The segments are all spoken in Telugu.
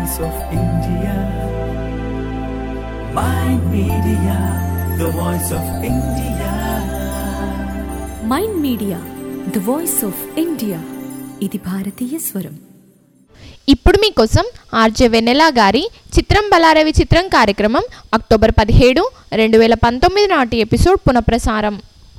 voice of India. Mind Media, the voice of India. Mind media the voice of India ఇది భారతీయ స్వరం ఇప్పుడు మీకోసం ఆర్జే వెన్నెలా గారి చిత్రం బలారవి చిత్రం కార్యక్రమం అక్టోబర్ పదిహేడు రెండు వేల పంతొమ్మిది నాటి ఎపిసోడ్ పునఃప్రసారం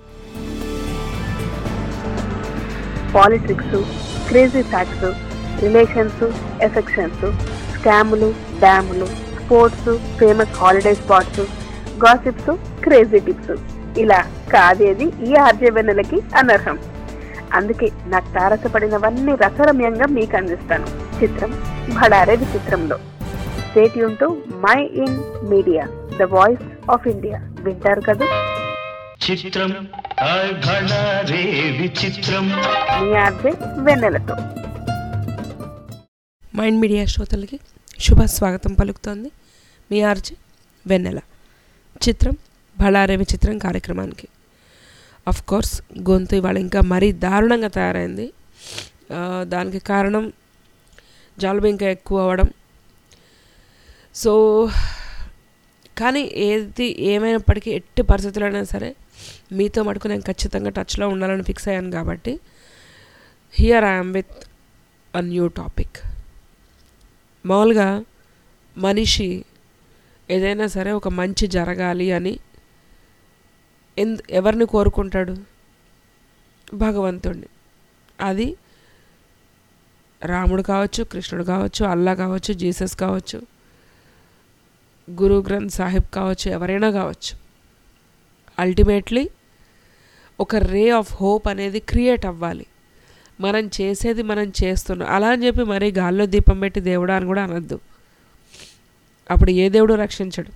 politics crazy facts relations affections స్కాములు డ్యాములు sports famous holiday spots gossips crazy tips ఇలా కాదేది ఈ ఆర్జే వెన్నెలకి అనర్హం అందుకే నాకు తారసపడినవన్నీ రసరమ్యంగా మీకు అందిస్తాను చిత్రం భడారే విచిత్రంలో స్టేట్ యూన్ Mind Media the voice of India వింటారు కదా చిత్రం హాయ్ భళా రే విచిత్రం మీ ఆర్జే వెన్నెలతో మైండ్ మీడియా శ్రోతలకి శుభ స్వాగతం పలుకుతోంది మీ ఆర్జే వెన్నెల చిత్రం బళారేవి చిత్రం కార్యక్రమానికి అఫ్ కోర్స్ గొంతు ఇవాళ ఇంకా మరీ దారుణంగా తయారైంది ఆ, దానికి కారణం జలుబు ఇంకా ఎక్కువ అవ్వడం సో కానీ ఏది ఏమైనప్పటికీ ఎట్టి పరిస్థితులైనా సరే మీతో మటుకు నేను ఖచ్చితంగా టచ్లో ఉండాలని ఫిక్స్ అయ్యాను కాబట్టి here I'm with a new topic మామూలుగా మనిషి ఏదైనా సరే ఒక మంచి జరగాలి అని ఎందు ఎవరిని కోరుకుంటాడు భగవంతుడిని అది రాముడు కావచ్చు కృష్ణుడు కావచ్చు అల్లా కావచ్చు జీసస్ కావచ్చు గురు గ్రంథ్ సాహిబ్ కావచ్చు ఎవరైనా కావచ్చు అల్టిమేట్లీ ఒక రే ఆఫ్ హోప్ అనేది క్రియేట్ అవ్వాలి మనం చేసేది మనం చేస్తున్నాం అలా అని చెప్పి మరీ గాల్లో దీపం పెట్టి దేవుడా అని కూడా అనొద్దు అప్పుడు ఏ దేవుడు రక్షించడు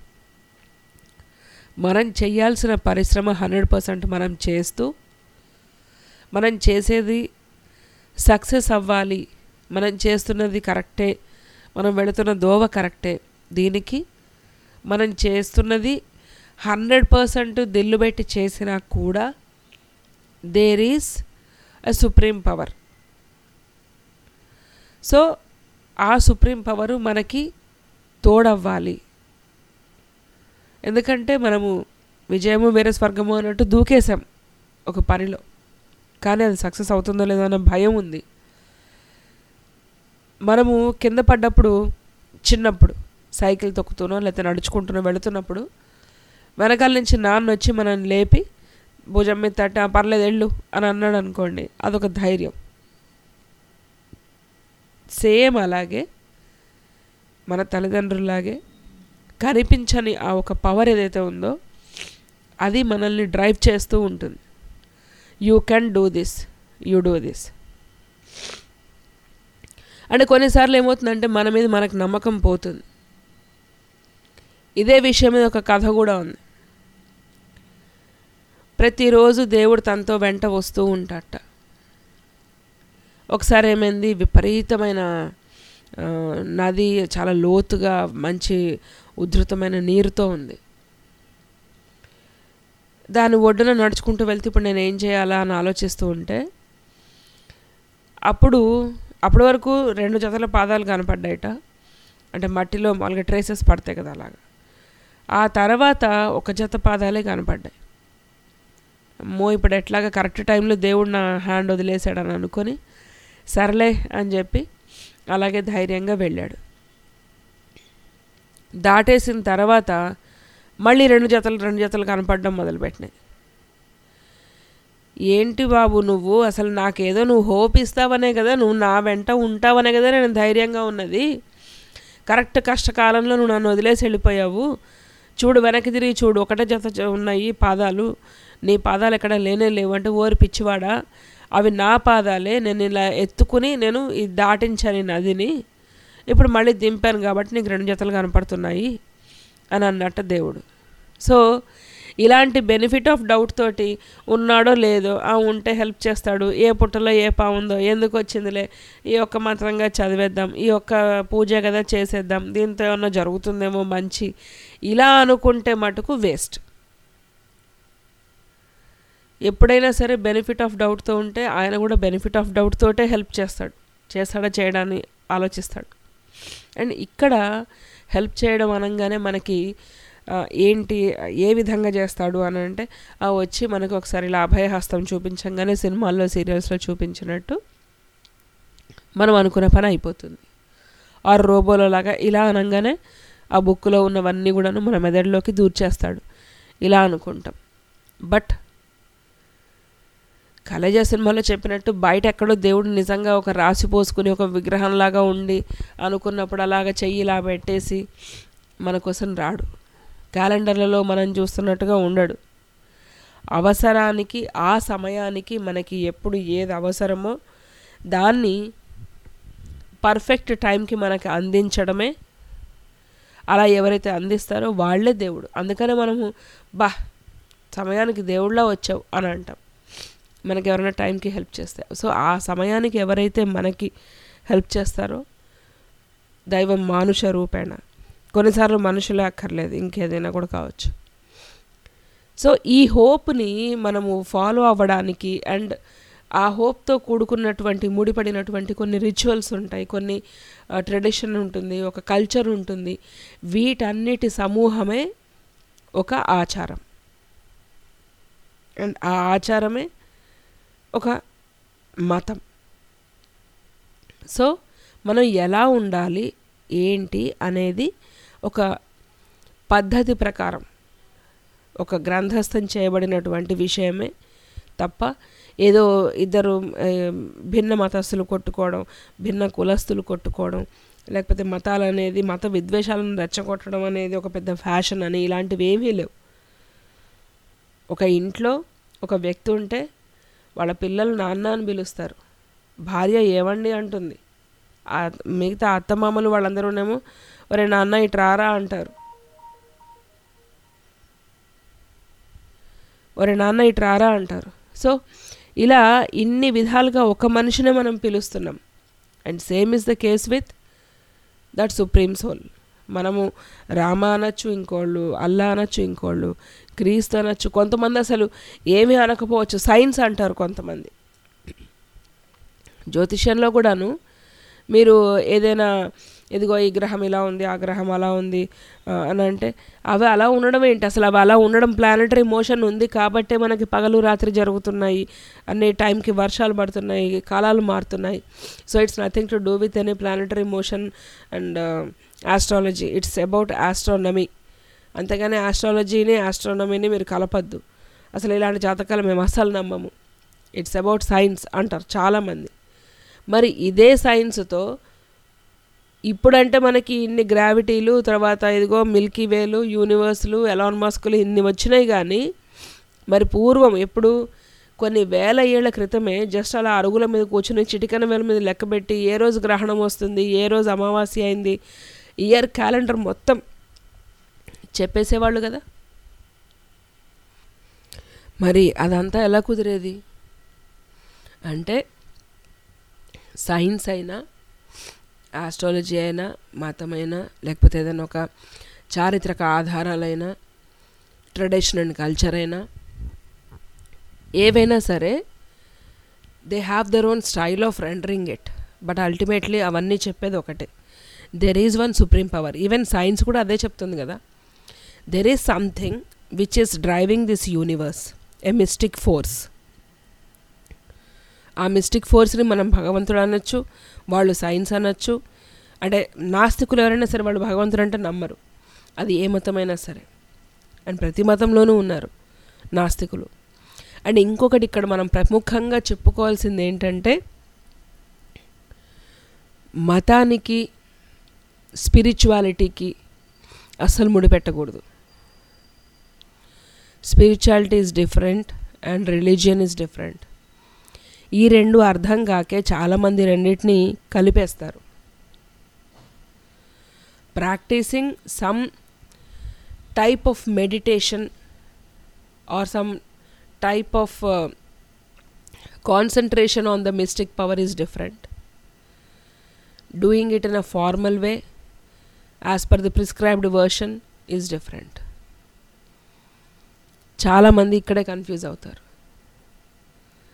మనం చేయాల్సిన పరిశ్రమ హండ్రెడ్ పర్సెంట్ మనం చేస్తూ మనం చేసేది సక్సెస్ అవ్వాలి మనం చేస్తున్నది కరెక్టే మనం వెళుతున్న దోవ కరెక్టే దీనికి మనం చేస్తున్నది హండ్రెడ్ పర్సెంట్ దిల్లు పెట్టి చేసినా కూడా there is a supreme power so ఆ సుప్రీం పవరు మనకి తోడవ్వాలి ఎందుకంటే మనము విజయము వేరే స్వర్గము అన్నట్టు దూకేసాం ఒక పనిలో కానీ అది సక్సెస్ అవుతుందో లేదో అన్న భయం ఉంది మనము కింద పడ్డప్పుడు చిన్నప్పుడు సైకిల్ తొక్కుతూనో లేకపోతే నడుచుకుంటూనో వెళుతున్నప్పుడు వెనకాల నుంచి నాన్న వచ్చి మనల్ని లేపి భుజం మీద తట్టి "ఆ, పర్లేదు వెళ్ళు అని అన్నాడు అనుకోండి అదొక ధైర్యం సేమ్ అలాగే మన తల్లిదండ్రుల్లాగే కనిపించని ఆ ఒక పవర్ ఏదైతే ఉందో అది మనల్ని డ్రైవ్ చేస్తూ ఉంటుంది you can do this you do this అంటే కొన్నిసార్లు ఏమవుతుందంటే మన మీద మనకు నమ్మకం పోతుంది ఇదే విషయం మీద ఒక కథ కూడా ఉంది ప్రతిరోజు దేవుడు తనతో వెంట వస్తూ ఉంటాట ఒకసారి ఏమైంది విపరీతమైన ఆ, నది చాలా లోతుగా మంచి ఉధృతమైన నీరుతో ఉంది దాని ఒడ్డున నడుచుకుంటూ వెళ్తే ఇప్పుడు నేను ఏం చేయాలా అని ఆలోచిస్తూ ఉంటే అప్పుడు అప్పటి వరకు రెండు జతల పాదాలు కనపడ్డాయట అంటే మట్టిలో మామూలుగా ట్రేసెస్ పడతాయి కదా అలాగా ఆ తర్వాత ఒక జత పాదాలే కనపడ్డాయి అమ్మో ఇప్పుడు ఎట్లాగా కరెక్ట్ టైంలో దేవుడు నా హ్యాండ్ వదిలేశాడని అనుకొని సర్లే అని చెప్పి అలాగే ధైర్యంగా వెళ్ళాడు దాటేసిన తర్వాత మళ్ళీ రెండు జతలు రెండు జతలు కనపడడం మొదలుపెట్టినాయి ఏంటి బాబు నువ్వు అసలు నాకేదో నువ్వు హోప్ ఇస్తావనే కదా నువ్వు నా వెంట ఉంటావనే కదా నేను ధైర్యంగా ఉన్నది కరెక్ట్ కష్టకాలంలో నువ్వు నన్ను వదిలేసి వెళ్ళిపోయావు చూడు వెనక్కి తిరిగి చూడు ఒకటే జత జ- ఉన్నాయి పాదాలు నీ పాదాలు ఎక్కడ లేనే లేవు అంటే ఓరి పిచ్చివాడా అవి నా పాదాలే నేను ఇలా ఎత్తుకుని నేను ఇది దాటించాను ఈ నదిని ఇప్పుడు మళ్ళీ దింపాను కాబట్టి నీకు రెండు జతలు కనపడుతున్నాయి అని అన్నట్టు దేవుడు సో ఇలాంటి బెనిఫిట్ ఆఫ్ డౌట్ తోటి ఉన్నాడో లేదో ఆ ఉంటే హెల్ప్ చేస్తాడు ఏ పుట్టలో ఏ పావుందో ఎందుకు వచ్చిందిలే ఈ ఒక్క మంత్రంగా చదివేద్దాం ఈ ఒక్క పూజ కదా చేసేద్దాం దీంతో ఏమన్నా జరుగుతుందేమో మంచి ఇలా అనుకుంటే మటుకు వేస్ట్ ఎప్పుడైనా సరే బెనిఫిట్ ఆఫ్ డౌట్తో ఉంటే ఆయన కూడా బెనిఫిట్ ఆఫ్ డౌట్ తోటే హెల్ప్ చేస్తాడు చేస్తాడా చేయడాన్ని ఆలోచిస్తాడు అండ్ ఇక్కడ హెల్ప్ చేయడం అనగానే మనకి ఆ, ఏంటి ఏ విధంగా చేస్తాడు అని అంటే ఆ వచ్చి మనకు ఒకసారి ఇలా అభయహస్తం చూపించంగానే సినిమాల్లో సీరియల్స్లో చూపించినట్టు మనం అనుకున్న పని అయిపోతుంది ఆర్ రోబోలో లాగా ఇలా అనగానే ఆ బుక్లో ఉన్నవన్నీ కూడాను మన మెదడులోకి దూర్చేస్తాడు ఇలా అనుకుంటాం బట్ కలేజా సినిమాలో చెప్పినట్టు బయట ఎక్కడో దేవుడు నిజంగా ఒక రాసి పోసుకుని ఒక విగ్రహంలాగా ఉండి అనుకున్నప్పుడు అలాగ చెయ్యి ఇలా పెట్టేసి మన కోసం రాడు క్యాలెండర్లలో మనం చూస్తున్నట్టుగా ఉండడు అవసరానికి ఆ సమయానికి మనకి ఎప్పుడు ఏది అవసరమో దాన్ని పర్ఫెక్ట్ టైంకి మనకి అందించడమే అలా ఎవరైతే అందిస్తారో వాళ్ళే దేవుడు అందుకనే మనము బా సమయానికి దేవుళ్ళ వచ్చావు అని అంటాం మనకి ఎవరైనా టైంకి హెల్ప్ చేస్తే సో ఆ సమయానికి ఎవరైతే మనకి హెల్ప్ చేస్తారో దైవం మానుష రూపేణ కొన్నిసార్లు మనుషులే అక్కర్లేదు ఇంకేదైనా కూడా కావచ్చు సో ఈ హోప్ని మనము ఫాలో అవ్వడానికి అండ్ ఆ హోప్తో కూడుకున్నటువంటి ముడిపడినటువంటి కొన్ని రిచువల్స్ ఉంటాయి కొన్ని ట్రెడిషన్ ఉంటుంది ఒక కల్చర్ ఉంటుంది వీటన్నిటి సమూహమే ఒక ఆచారం అండ్ ఆ ఆచారమే ఒక మతం సో మనం ఎలా ఉండాలి ఏంటి అనేది ఒక పద్ధతి ప్రకారం ఒక గ్రంథస్థం చేయబడినటువంటి విషయమే తప్ప ఏదో ఇద్దరు ఏ, భిన్న మతస్థులు కొట్టుకోవడం భిన్న కులస్తులు కొట్టుకోవడం లేకపోతే మతాలు అనేది మత విద్వేషాలను రెచ్చగొట్టడం అనేది ఒక పెద్ద ఫ్యాషన్ అని ఇలాంటివి ఏమీ లేవు ఒక ఇంట్లో ఒక వ్యక్తి ఉంటే వాళ్ళ పిల్లలు నాన్న అని పిలుస్తారు భార్య ఏమండి అంటుంది ఆ మిగతా అత్తమామలు వాళ్ళందరూనేమో ఒరే నాన్న ఇటు రారా అంటారు ఒరే నాన్న ఇటు రారా అంటారు సో ఇలా ఇన్ని విధాలుగా ఒక మనిషినే మనం పిలుస్తున్నాం and same is the case with that supreme soul మనము రామ అనొచ్చు ఇంకోళ్ళు అల్లా అనొచ్చు ఇంకోళ్ళు క్రీస్తు అనొచ్చు కొంతమంది అసలు ఏమీ అనకపోవచ్చు సైన్స్ అంటారు కొంతమంది జ్యోతిష్యంలో కూడాను మీరు ఏదైనా ఇదిగో ఈ గ్రహం ఇలా ఉంది ఆ గ్రహం అలా ఉంది ఆ, అని అంటే అవి అలా ఉండడం ఏంటి అసలు అవి అలా ఉండడం ప్లానటరీ మోషన్ ఉంది కాబట్టే మనకి పగలు రాత్రి జరుగుతున్నాయి అన్ని టైంకి వర్షాలు పడుతున్నాయి కాలాలు మారుతున్నాయి so it's nothing to do with any planetary motion and astrology it's about astronomy అంతేగాని ఆస్ట్రాలజీని ఆస్ట్రానమీని మీరు కలపద్దు అసలు ఇలాంటి జాతకాలు మేము అస్సలు నమ్మము ఇట్స్ అబౌట్ సైన్స్ అంటారు చాలామంది మరి ఇదే సైన్స్తో ఇప్పుడంటే మనకి ఇన్ని గ్రావిటీలు తర్వాత ఇదిగో మిల్కీ వేలు యూనివర్స్లు ఎలాన్ మస్కులు ఇన్ని వచ్చినాయి కానీ మరి పూర్వం ఎప్పుడు కొన్ని వేల ఏళ్ల క్రితమే జస్ట్ అలా అరుగుల మీద కూర్చుని చిటికన వేల మీద లెక్కబెట్టి ఏ రోజు గ్రహణం వస్తుంది ఏ రోజు అమావాస్య అయింది ఇయర్ క్యాలెండర్ మొత్తం చెప్పేసేవాళ్ళు కదా మరి అదంతా ఎలా కుదిరేది అంటే సైన్స్ అయినా ఆస్ట్రాలజీ అయినా మతమైనా లేకపోతే ఏదైనా ఒక చారిత్రక ఆధారాలైనా ట్రెడిషన్ అండ్ కల్చర్ అయినా ఏవైనా సరే they have their own style of rendering it but ultimately అవన్నీ చెప్పేది ఒకటే there is one supreme power even science కూడా అదే చెప్తుంది కదా there is something which is driving this universe a mystic force ఆ మిస్టిక్ ఫోర్స్ని మనం భగవంతుడు అనొచ్చు వాళ్ళు సైన్స్ అనొచ్చు అంటే నాస్తికులు ఎవరైనా సరే వాళ్ళు భగవంతుడు అంటే నమ్మరు అది ఏ మతమైనా సరే అండ్ ప్రతి మతంలోనూ ఉన్నారు నాస్తికులు అండ్ ఇంకొకటి ఇక్కడ మనం ప్రముఖంగా చెప్పుకోవాల్సింది ఏంటంటే మతానికి స్పిరిచువాలిటీకి అస్సలు ముడిపెట్టకూడదు spirituality is different and religion is different ఈ రెండు అర్థం కాకే చాలామంది రెండింటిని కలిపేస్తారు practicing some type of meditation or some type of concentration on the mystic power is different doing it in a formal way as per the prescribed version is different చాలామంది ఇక్కడే కన్ఫ్యూజ్ అవుతారు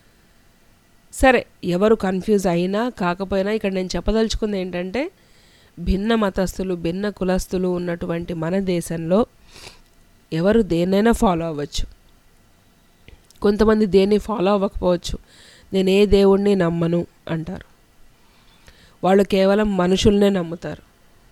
సరే ఎవరు కన్ఫ్యూజ్ అయినా కాకపోయినా ఇక్కడ నేను చెప్పదలుచుకుంది ఏంటంటే భిన్న మతస్థులు భిన్న కులస్తులు ఉన్నటువంటి మన దేశంలో ఎవరు దేన్నైనా ఫాలో అవ్వచ్చు కొంతమంది దేన్ని ఫాలో అవ్వకపోవచ్చు నేను ఏ దేవుణ్ణి నమ్మను అంటారు వాళ్ళు కేవలం మనుషుల్నే నమ్ముతారు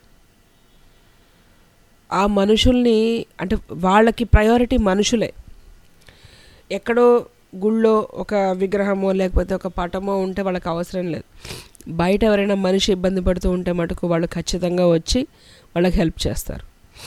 ఆ మనుషుల్ని అంటే వాళ్ళకి ప్రయారిటీ మనుషులే ఎక్కడో గుళ్ళో ఒక విగ్రహమో లేకపోతే ఒక పటమో ఉంటే వాళ్ళకి అవసరం లేదు బయట ఎవరైనా మనిషి ఇబ్బంది పడుతూ ఉంటే మటుకు వాళ్ళు ఖచ్చితంగా వచ్చి వాళ్ళకి హెల్ప్ చేస్తారు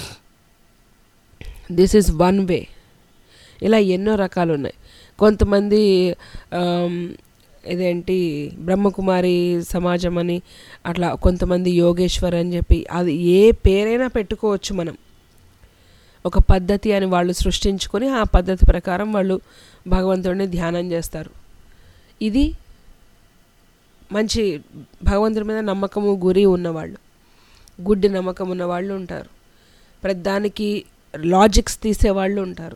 దిస్ ఈజ్ వన్ వే ఇలా ఎన్నో రకాలు ఉన్నాయి కొంతమంది ఆమ్, ఇదేంటి బ్రహ్మకుమారి సమాజం అని అట్లా కొంతమంది యోగేశ్వర్ అని చెప్పి అది ఏ పేరైనా పెట్టుకోవచ్చు మనం ఒక పద్ధతి అని వాళ్ళు సృష్టించుకొని ఆ పద్ధతి ప్రకారం వాళ్ళు భగవంతుడిని ధ్యానం చేస్తారు ఇది మంచి భగవంతుడి మీద నమ్మకము గురి ఉన్నవాళ్ళు గుడ్డి నమ్మకం ఉన్న వాళ్ళు ఉంటారు ప్రతిదానికి లాజిక్స్ తీసేవాళ్ళు ఉంటారు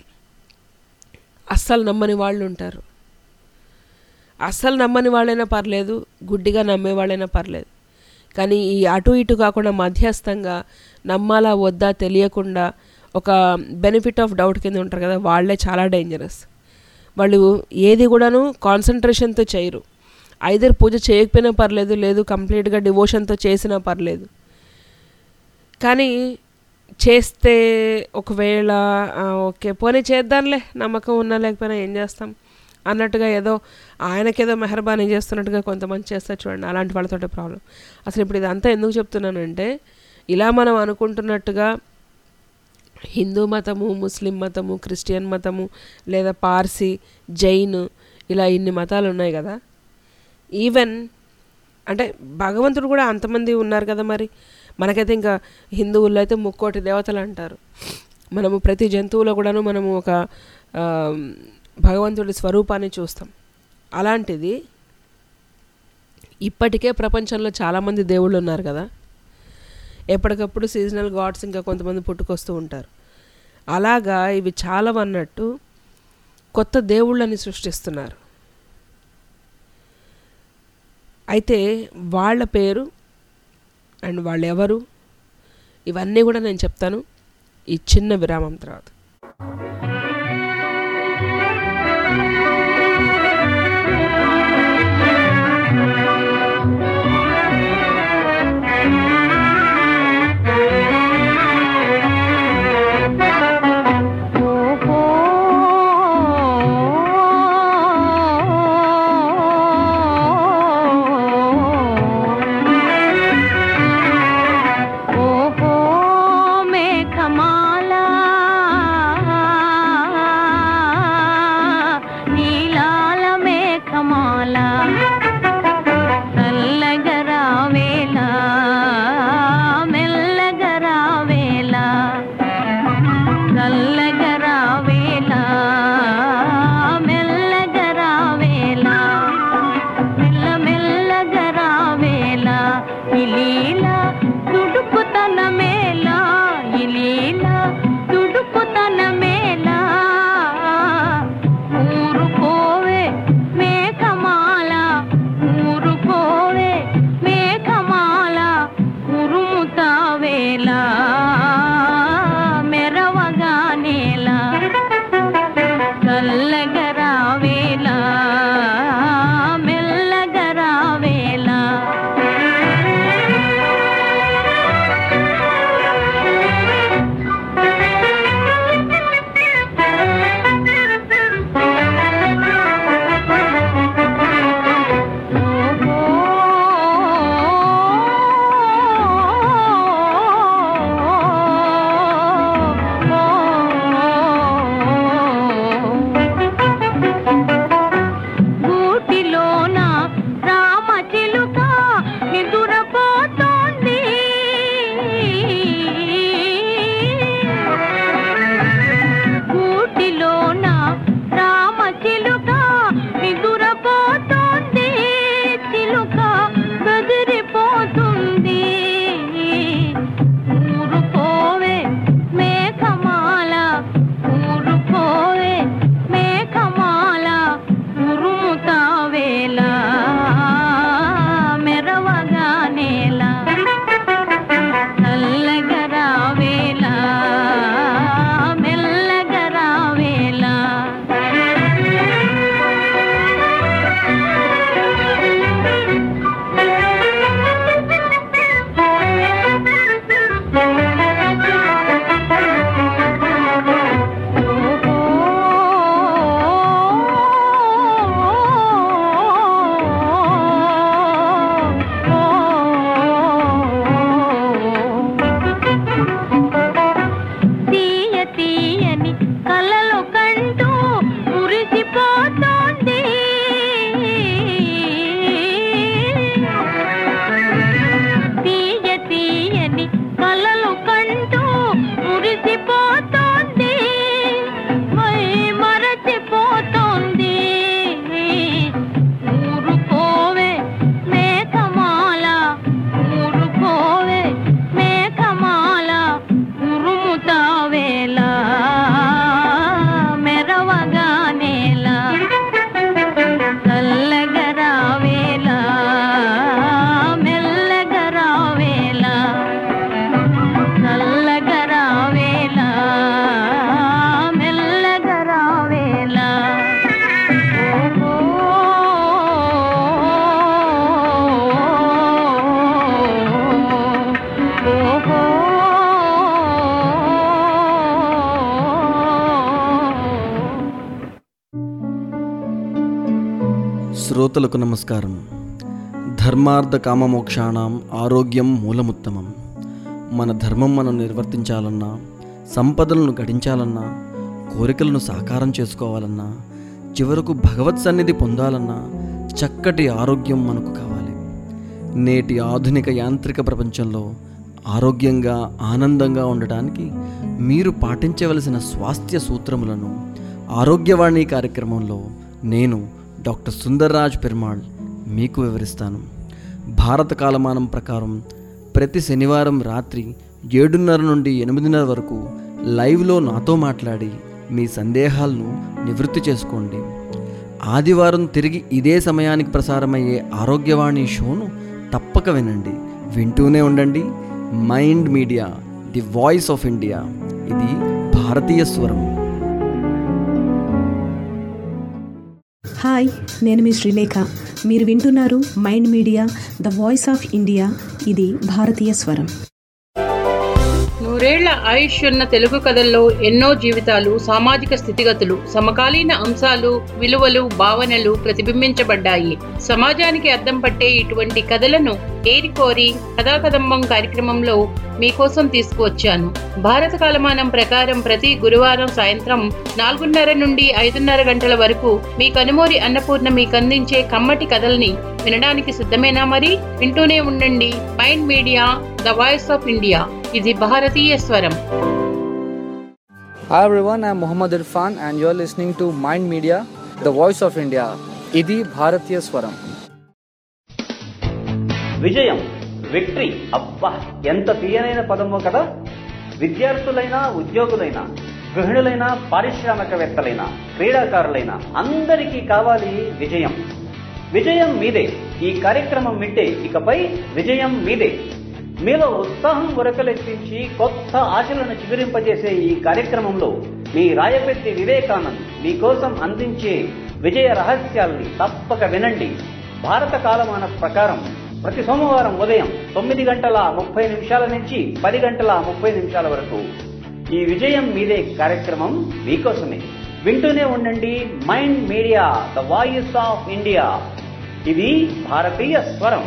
అస్సలు నమ్మని వాళ్ళు ఉంటారు అస్సలు నమ్మని వాళ్ళైనా పర్లేదు గుడ్డిగా నమ్మే వాళ్ళైనా పర్లేదు కానీ ఈ అటు ఇటు కాకుండా మధ్యస్థంగా నమ్మాలా వద్దా తెలియకుండా ఒక బెనిఫిట్ ఆఫ్ డౌట్ కింద ఉంటారు కదా వాళ్ళే చాలా డేంజరస్ వాళ్ళు ఏది కూడాను కాన్సన్ట్రేషన్తో చేయరు ఐదర్ పూజ చేయకపోయినా పర్లేదు లేదు కంప్లీట్గా డివోషన్తో చేసినా పర్లేదు కానీ చేస్తే ఒకవేళ ఆ, ఓకే పోనీ చేద్దాంలే నమ్మకం ఉన్నా లేకపోయినా ఏం చేస్తాం అన్నట్టుగా ఏదో ఆయనకేదో మెహర్బానీ చేస్తున్నట్టుగా కొంతమంది చేస్తారు చూడండి అలాంటి వాళ్ళతోటే ప్రాబ్లం అసలు ఇప్పుడు ఇదంతా ఎందుకు చెప్తున్నానంటే ఇలా మనం అనుకుంటున్నట్టుగా హిందూ మతము ముస్లిం మతము క్రిస్టియన్ మతము లేదా పార్సీ జైన్ ఇలా ఇన్ని మతాలు ఉన్నాయి కదా ఈవెన్ అంటే భగవంతుడు కూడా అంతమంది ఉన్నారు కదా మరి మనకైతే ఇంకా హిందువుల్లో అయితే ముక్కోటి దేవతలు అంటారు మనము ప్రతి జంతువులో కూడాను మనము ఒక ఆ, భగవంతుడి స్వరూపాన్ని చూస్తాం అలాంటిది ఇప్పటికే ప్రపంచంలో చాలామంది దేవుళ్ళు ఉన్నారు కదా ఎప్పటికప్పుడు సీజనల్ గాడ్స్ ఇంకా కొంతమంది పుట్టుకొస్తూ ఉంటారు అలాగా ఇవి చాలా అన్నట్టు కొత్త దేవుళ్ళని సృష్టిస్తున్నారు అయితే వాళ్ళ పేరు అండ్ వాళ్ళు ఎవరు ఇవన్నీ కూడా నేను చెప్తాను ఈ చిన్న విరామం తర్వాత ఓహో మేఘమాల శ్రోతలకు నమస్కారం ధర్మార్థ కామమోక్షాణం ఆరోగ్యం మూలముత్తమం మన ధర్మం మనం నిర్వర్తించాలన్నా సంపదలను గడించాలన్నా కోరికలను సాకారం చేసుకోవాలన్నా చివరకు భగవత్ సన్నిధి పొందాలన్నా చక్కటి ఆరోగ్యం మనకు కావాలి నేటి ఆధునిక యాంత్రిక ప్రపంచంలో ఆరోగ్యంగా ఆనందంగా ఉండటానికి మీరు పాటించవలసిన స్వాస్థ్య సూత్రములను ఆరోగ్యవాణి కార్యక్రమంలో నేను డాక్టర్ సుందర్రాజ్ పెరుమాళ్ మీకు వివరిస్తాను భారత కాలమానం ప్రకారం ప్రతి శనివారం రాత్రి ఏడున్నర నుండి ఎనిమిదిన్నర వరకు లైవ్లో నాతో మాట్లాడి మీ సందేహాలను నివృత్తి చేసుకోండి ఆదివారం తిరిగి ఇదే సమయానికి ప్రసారమయ్యే ఆరోగ్యవాణి షోను తప్పక వినండి వింటూనే ఉండండి mind media the voice of India ఇది భారతీయ స్వరం హాయ్ నేను మీ శ్రీలేఖ మీరు వింటున్నారు mind media the voice of India ఇది భారతీయ స్వరం నూరేళ్ల ఆయుష్ ఉన్న తెలుగు కథల్లో ఎన్నో జీవితాలు సామాజిక స్థితిగతులు సమకాలీన అంశాలు విలువలు భావనలు ప్రతిబింబించబడ్డాయి సమాజానికి అద్దం పట్టే ఇటువంటి కథలను ఏరికోరి కథాకదంబం కార్యక్రమంలో మీకోసం తీసుకువచ్చాను భారత కాలమానం ప్రకారం ప్రతి గురువారం సాయంత్రం నాలుగున్నర నుండి ఐదున్నర గంటల వరకు మీ కనుమూరి అన్నపూర్ణ మీకు అందించే కమ్మటి కథల్ని వినడానికి సిద్ధమేనా మరి వింటూనే ఉండండి mind media the voice of India ఇది భారతీయ స్వరం Hi everyone, I'm Muhammad Irfan and you're listening to Mind Media, the voice of India. Idi Bharatiya Swaram. విజయం విక్టరీ అబ్బా ఎంత తీయనైన పదమో కదా విద్యార్థులైనా ఉద్యోగులైనా గృహిణులైనా పారిశ్రామికవేత్తలైనా క్రీడాకారులైన అందరికీ కావాలి విజయం విజయం మీదే ఈ కార్యక్రమం వింటే ఇకపై విజయం మీదే మీలో ఉత్సాహం ఉరకలెత్తించి కొత్త ఆశలను చిగురింపజేసే ఈ కార్యక్రమంలో మీ రాయపెట్టి వివేకానంద్ మీకోసం అందించే విజయ రహస్యాల్ని తప్పక వినండి భారత కాలమాన ప్రకారం ప్రతి సోమవారం ఉదయం తొమ్మిది గంటల ముప్పై నిమిషాల నుంచి పది గంటల ముప్పై నిమిషాల వరకు ఈ విజయం మీదే కార్యక్రమం మీకోసమే వింటూనే ఉండండి mind media the voice of India ఇది భారతీయ స్వరం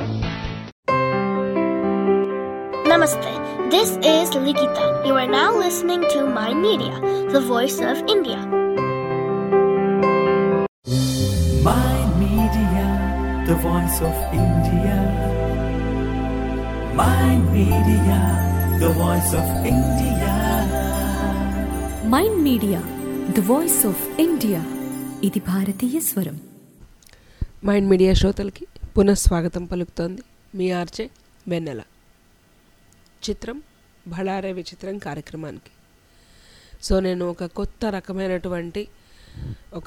Namaste. This is Likita. You are now listening to Mind Media, the voice of India. Mind Media, the voice of India. Mind Media, the voice of India. Mind media the voice of India ఇది భారతీయ స్వరం మైండ్ మీడియా శ్రోతలకి పునఃస్వాగతం పలుకుతోంది మీ ఆర్జే వెన్నెల చిత్రం భళారే విచిత్రం కార్యక్రమానికి సో నేను ఒక కొత్త రకమైనటువంటి ఒక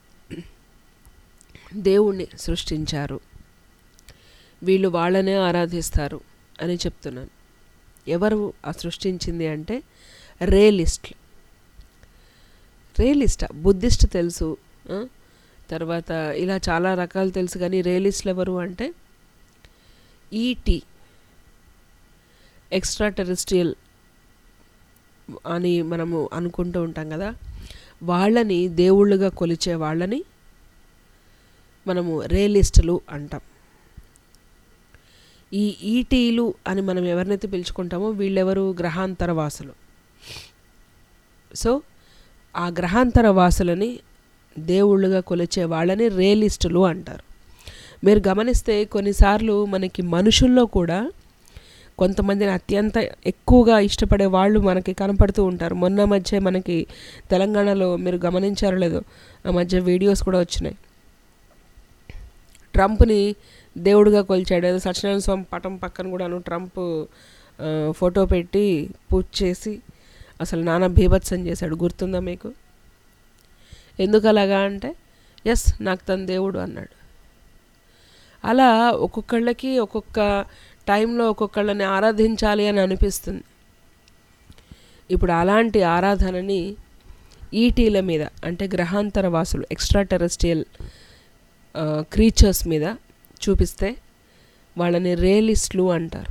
దేవుణ్ణి సృష్టించారు వీళ్ళు వాళ్ళనే ఆరాధిస్తారు అని చెప్తున్నాను ఎవరు ఆ సృష్టించింది అంటే రేలిస్ట్ రేలిస్ట్ బుద్ధిస్ట్ తెలుసు ఆ? తర్వాత ఇలా చాలా రకాలు తెలుసు కానీ రేలిస్ట్లు ఎవరు అంటే ఈటీ ఎక్స్ట్రా టెరిస్ట్రియల్ అని మనము అనుకుంటూ ఉంటాం కదా వాళ్ళని దేవుళ్ళుగా కొలిచే వాళ్ళని మనము రేలిస్టులు అంటాం ఈ ఈటీలు అని మనం ఎవరినైతే పిలుచుకుంటామో వీళ్ళెవరు గ్రహాంతర వాసులు సో ఆ గ్రహాంతర వాసులని దేవుళ్ళుగా కొలిచే వాళ్ళని రేలిస్టులు అంటారు మీరు గమనిస్తే కొన్నిసార్లు మనకి మనుషుల్లో కూడా కొంతమందిని అత్యంత ఎక్కువగా ఇష్టపడే వాళ్ళు మనకి కనపడుతూ ఉంటారు మొన్న మధ్య మనకి తెలంగాణలో మీరు గమనించారో లేదో ఆ మధ్య వీడియోస్ కూడా వచ్చినాయి ట్రంప్ని దేవుడిగా కొలిచాడు ఏదో సత్యనారాయణ స్వామి పటం పక్కన కూడాను ట్రంప్ ఆ, ఫోటో పెట్టి పూజ చేసి అసలు నానా బీభత్సం చేశాడు గుర్తుందా మీకు ఎందుకు అలాగా అంటే ఎస్ నాకు తన దేవుడు అన్నాడు అలా ఒక్కొక్కళ్ళకి ఒక్కొక్క టైంలో ఒక్కొక్కళ్ళని ఆరాధించాలి అని అనిపిస్తుంది ఇప్పుడు అలాంటి ఆరాధనని ఈటీల మీద అంటే గ్రహాంతర వాసులు ఎక్స్ట్రా టెరెస్ట్రియల్ క్రీచర్స్ మీద చూపిస్తే వాళ్ళని రియలిస్టులు అంటారు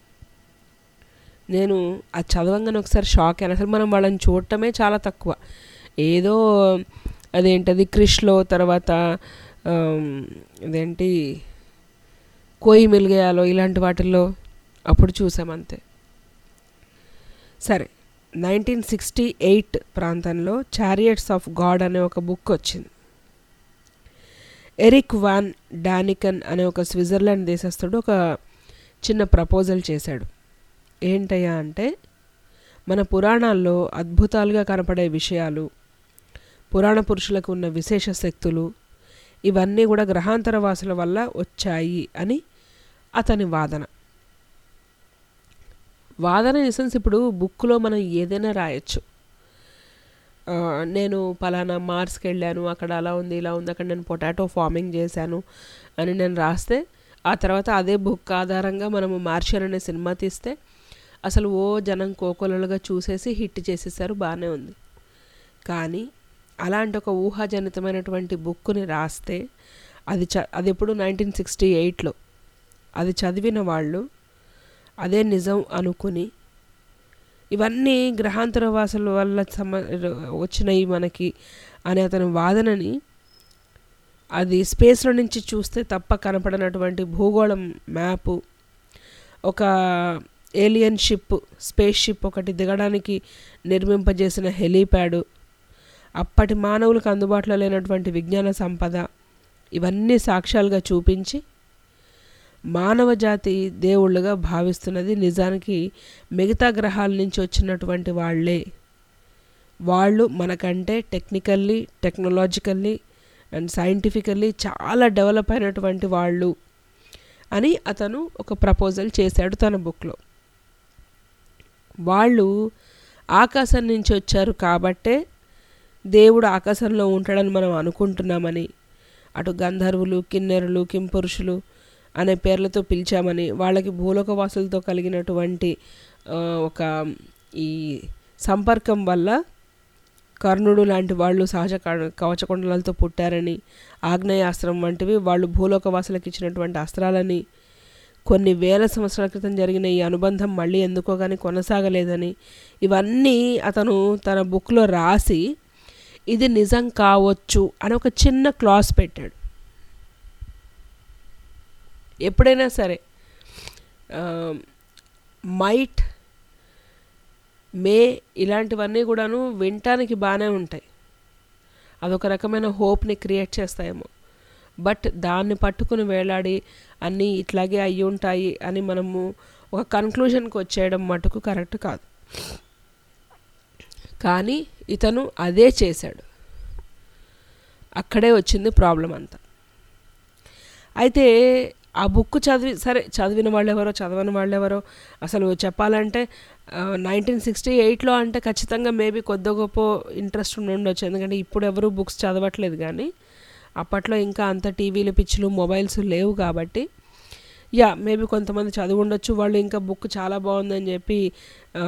నేను అది చదవంగానే ఒకసారి షాక్ అయినా అసలు మనం వాళ్ళని చూడటమే చాలా తక్కువ ఏదో అదేంటది క్రిష్లో తర్వాత ఆమ్, ఇదేంటి కోయి మిలిగేయాలో ఇలాంటి వాటిల్లో అప్పుడు చూసాం అంతే సరే నైన్టీన్ సిక్స్టీ ఎయిట్ ప్రాంతంలో చారియట్స్ ఆఫ్ గాడ్ అనే ఒక బుక్ వచ్చింది ఎరిక్ వాన్ డానికన్ అనే ఒక స్విట్జర్లాండ్ దేశస్థుడు ఒక చిన్న ప్రపోజల్ చేశాడు ఏంటయ్యా అంటే మన పురాణాల్లో అద్భుతాలుగా కనపడే విషయాలు పురాణ పురుషులకు ఉన్న విశేష శక్తులు ఇవన్నీ కూడా గ్రహాంతర వాసుల వల్ల వచ్చాయి అని అతని వాదన వాదన ఇన్ సెన్స్ ఇప్పుడు బుక్లో మనం ఏదైనా రాయొచ్చు ఆ, నేను పలానా మార్స్కి వెళ్ళాను అక్కడ అలా ఉంది ఇలా ఉంది అక్కడ నేను పొటాటో ఫార్మింగ్ చేశాను అని నేను రాస్తే ఆ తర్వాత అదే బుక్ ఆధారంగా మనము మార్షియన్ అనే సినిమా తీస్తే అసలు ఓ జనం కోకొలలుగా చూసేసి హిట్ చేసేసారు బాగానే ఉంది కానీ అలాంటి ఒక ఊహాజనితమైనటువంటి బుక్ని రాస్తే అది చ అది ఎప్పుడు నైన్టీన్ సిక్స్టీ ఎయిట్లో అది చదివిన వాళ్ళు అదే నిజం అనుకుని ఇవన్నీ గ్రహాంతర వాసుల వల్ల సమ వచ్చినాయి మనకి అనే అతని వాదనని అది స్పేస్లో నుంచి చూస్తే తప్ప కనపడనటువంటి భూగోళం మ్యాపు ఒక ఏలియన్ షిప్ స్పేస్ షిప్ ఒకటి దిగడానికి నిర్మింపజేసిన హెలీప్యాడు అప్పటి మానవులకు అందుబాటులో లేనటువంటి విజ్ఞాన సంపద ఇవన్నీ సాక్ష్యాలుగా చూపించి మానవ జాతి దేవుళ్ళుగా భావిస్తున్నది నిజానికి మిగతా గ్రహాల నుంచి వచ్చినటువంటి వాళ్ళే వాళ్ళు మనకంటే టెక్నికల్లీ టెక్నాలజికల్లీ అండ్ సైంటిఫికల్లీ చాలా డెవలప్ అయినటువంటి వాళ్ళు అని అతను ఒక ప్రపోజల్ చేశాడు తన బుక్లో వాళ్ళు ఆకాశం నుంచి వచ్చారు కాబట్టే దేవుడు ఆకాశంలో ఉంటాడని మనం అనుకుంటున్నామని అటు గంధర్వులు కిన్నెరులు కింపురుషులు అనే పేర్లతో పిలిచామని వాళ్ళకి భూలోక వాసులతో కలిగినటువంటి ఆ, ఒక ఈ సంపర్కం వల్ల కర్ణుడు లాంటి వాళ్ళు సహజ క- కవచకుండలతో పుట్టారని ఆగ్నేయాస్త్రం వంటివి వాళ్ళు భూలోక వాసులకు ఇచ్చినటువంటి అస్త్రాలని కొన్ని వేల సంవత్సరాల క్రితం జరిగిన ఈ అనుబంధం మళ్ళీ ఎందుకో కానీ కొనసాగలేదని ఇవన్నీ అతను తన బుక్లో రాసి ఇది నిజం కావచ్చు అని ఒక చిన్న క్లాస్ పెట్టాడు ఎప్పుడైనా సరే మైట్ మే ఇలాంటివన్నీ కూడాను వినటానికి బాగానే ఉంటాయి అదొక రకమైన హోప్ని క్రియేట్ చేస్తాయేమో బట్ దాన్ని పట్టుకుని వేలాడి అన్నీ ఇట్లాగే అయ్యి ఉంటాయి అని మనము ఒక కన్క్లూషన్కి వచ్చేయడం మటుకు కరెక్ట్ కాదు కానీ ఇతను అదే చేశాడు అక్కడే వచ్చింది ప్రాబ్లం అంతా అయితే ఆ బుక్ చదివి సరే చదివిన వాళ్ళు ఎవరో చదవని వాళ్ళు ఎవరో అసలు చెప్పాలంటే నైన్టీన్ సిక్స్టీ ఎయిట్లో అంటే ఖచ్చితంగా మేబీ కొద్ది గొప్ప ఇంట్రెస్ట్ ఉండి ఉండొచ్చు ఎందుకంటే ఇప్పుడు ఎవరు బుక్స్ చదవట్లేదు కానీ అప్పట్లో ఇంకా అంత టీవీలు పిచ్చులు మొబైల్స్ లేవు కాబట్టి యా మేబీ కొంతమంది చదివి ఉండొచ్చు వాళ్ళు ఇంకా బుక్ చాలా బాగుందని చెప్పి ఆ,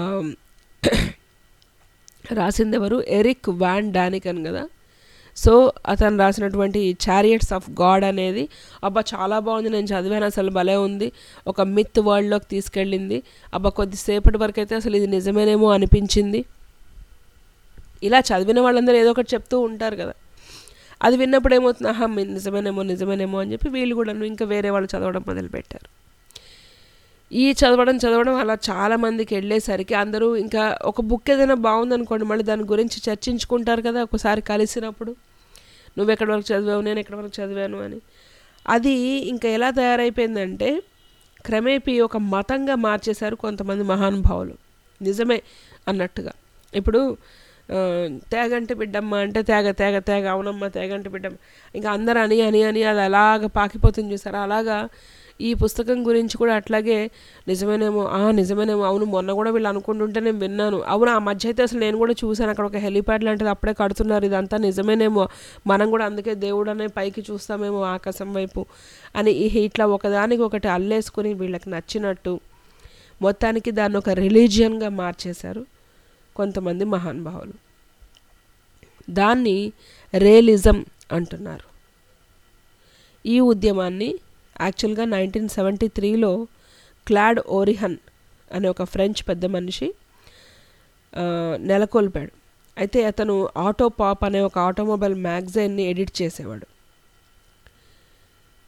రాసింది ఎవరు ఎరిక్ వాన్ డానికన్ కదా సో అతను రాసినటువంటి చారియట్స్ ఆఫ్ గాడ్ అనేది అబ్బా చాలా బాగుంది నేను చదివాను అసలు భలే ఉంది ఒక మిత్ వరల్డ్లోకి తీసుకెళ్ళింది అబ్బా కొద్దిసేపటి వరకు అయితే అసలు ఇది నిజమేనేమో అనిపించింది ఇలా చదివిన వాళ్ళందరూ ఏదో ఒకటి చెప్తూ ఉంటారు కదా అది విన్నప్పుడు ఏమవుతుంది ఆహా మీ- నిజమేనేమో నిజమేనేమో అని చెప్పి వీళ్ళు కూడా ఇంకా వేరే వాళ్ళు చదవడం మొదలుపెట్టారు ఈ చదవడం చదవడం అలా చాలా మందికి వెళ్ళేసరికి అందరూ ఇంకా ఒక బుక్ ఏదైనా బాగుందనుకోండి మళ్ళీ దాని గురించి చర్చించుకుంటారు కదా ఒకసారి కలిసినప్పుడు నువ్వు ఎక్కడి వరకు చదివావు నేను ఎక్కడి వరకు చదివాను అని అది ఇంకా ఎలా తయారైపోయిందంటే క్రమేపీ ఒక మతంగా మార్చేశారు కొంతమంది మహానుభావులు నిజమే అన్నట్టుగా ఇప్పుడు ఆ, తేగంటి బిడ్డమ్మ అంటే తేగ తేగ తేగ అవునమ్మ తేగంటి బిడ్డమ్మ ఇంకా అందరు అని అని అని అది అలాగ పాకిపోతుంది చూసారా అలాగా ఈ పుస్తకం గురించి కూడా అట్లాగే నిజమేనేమో ఆ నిజమేనేమో అవును మొన్న కూడా వీళ్ళు అనుకుంటుంటే నేను విన్నాను అవును ఆ మధ్య అయితే అసలు నేను కూడా చూశాను అక్కడ ఒక హెలిప్యాడ్ లాంటిది అప్పుడే కడుతున్నారు ఇదంతా నిజమేనేమో మనం కూడా అందుకే దేవుడు అనే పైకి చూస్తామేమో ఆకాశం వైపు అని ఈ ఇట్లా ఒకదానికి ఒకటి అల్లేసుకుని వీళ్ళకి నచ్చినట్టు మొత్తానికి దాన్ని ఒక రిలీజియన్గా మార్చేశారు కొంతమంది మహానుభావులు దాన్ని రియలిజం అంటున్నారు ఈ ఉద్యమాన్ని యాక్చువల్గా నైన్టీన్ సెవెంటీ త్రీలో క్లాడ్ ఓరిహన్ అనే ఒక ఫ్రెంచ్ పెద్ద మనిషి ఆ, నెలకొల్పాడు అయితే అతను ఆటో పాప్ అనే ఒక ఆటోమొబైల్ మ్యాగజైన్ని ఎడిట్ చేసేవాడు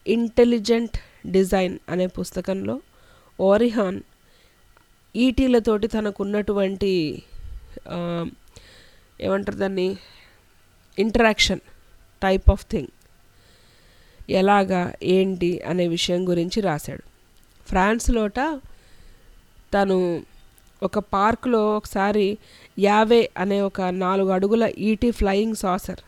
ఇంటెలిజెంట్ డిజైన్ అనే పుస్తకంలో ఓరిహాన్ ఈటీలతోటి తనకున్నటువంటి ఆ, ఏమంటారు దాన్ని ఇంటరాక్షన్ టైప్ ఆఫ్ థింగ్ ఎలాగా ఏంటి అనే విషయం గురించి రాశాడు ఫ్రాన్స్లోట తను ఒక పార్క్లో ఒకసారి యావే అనే ఒక నాలుగు అడుగుల ఈటీ ఫ్లయింగ్ సాసర్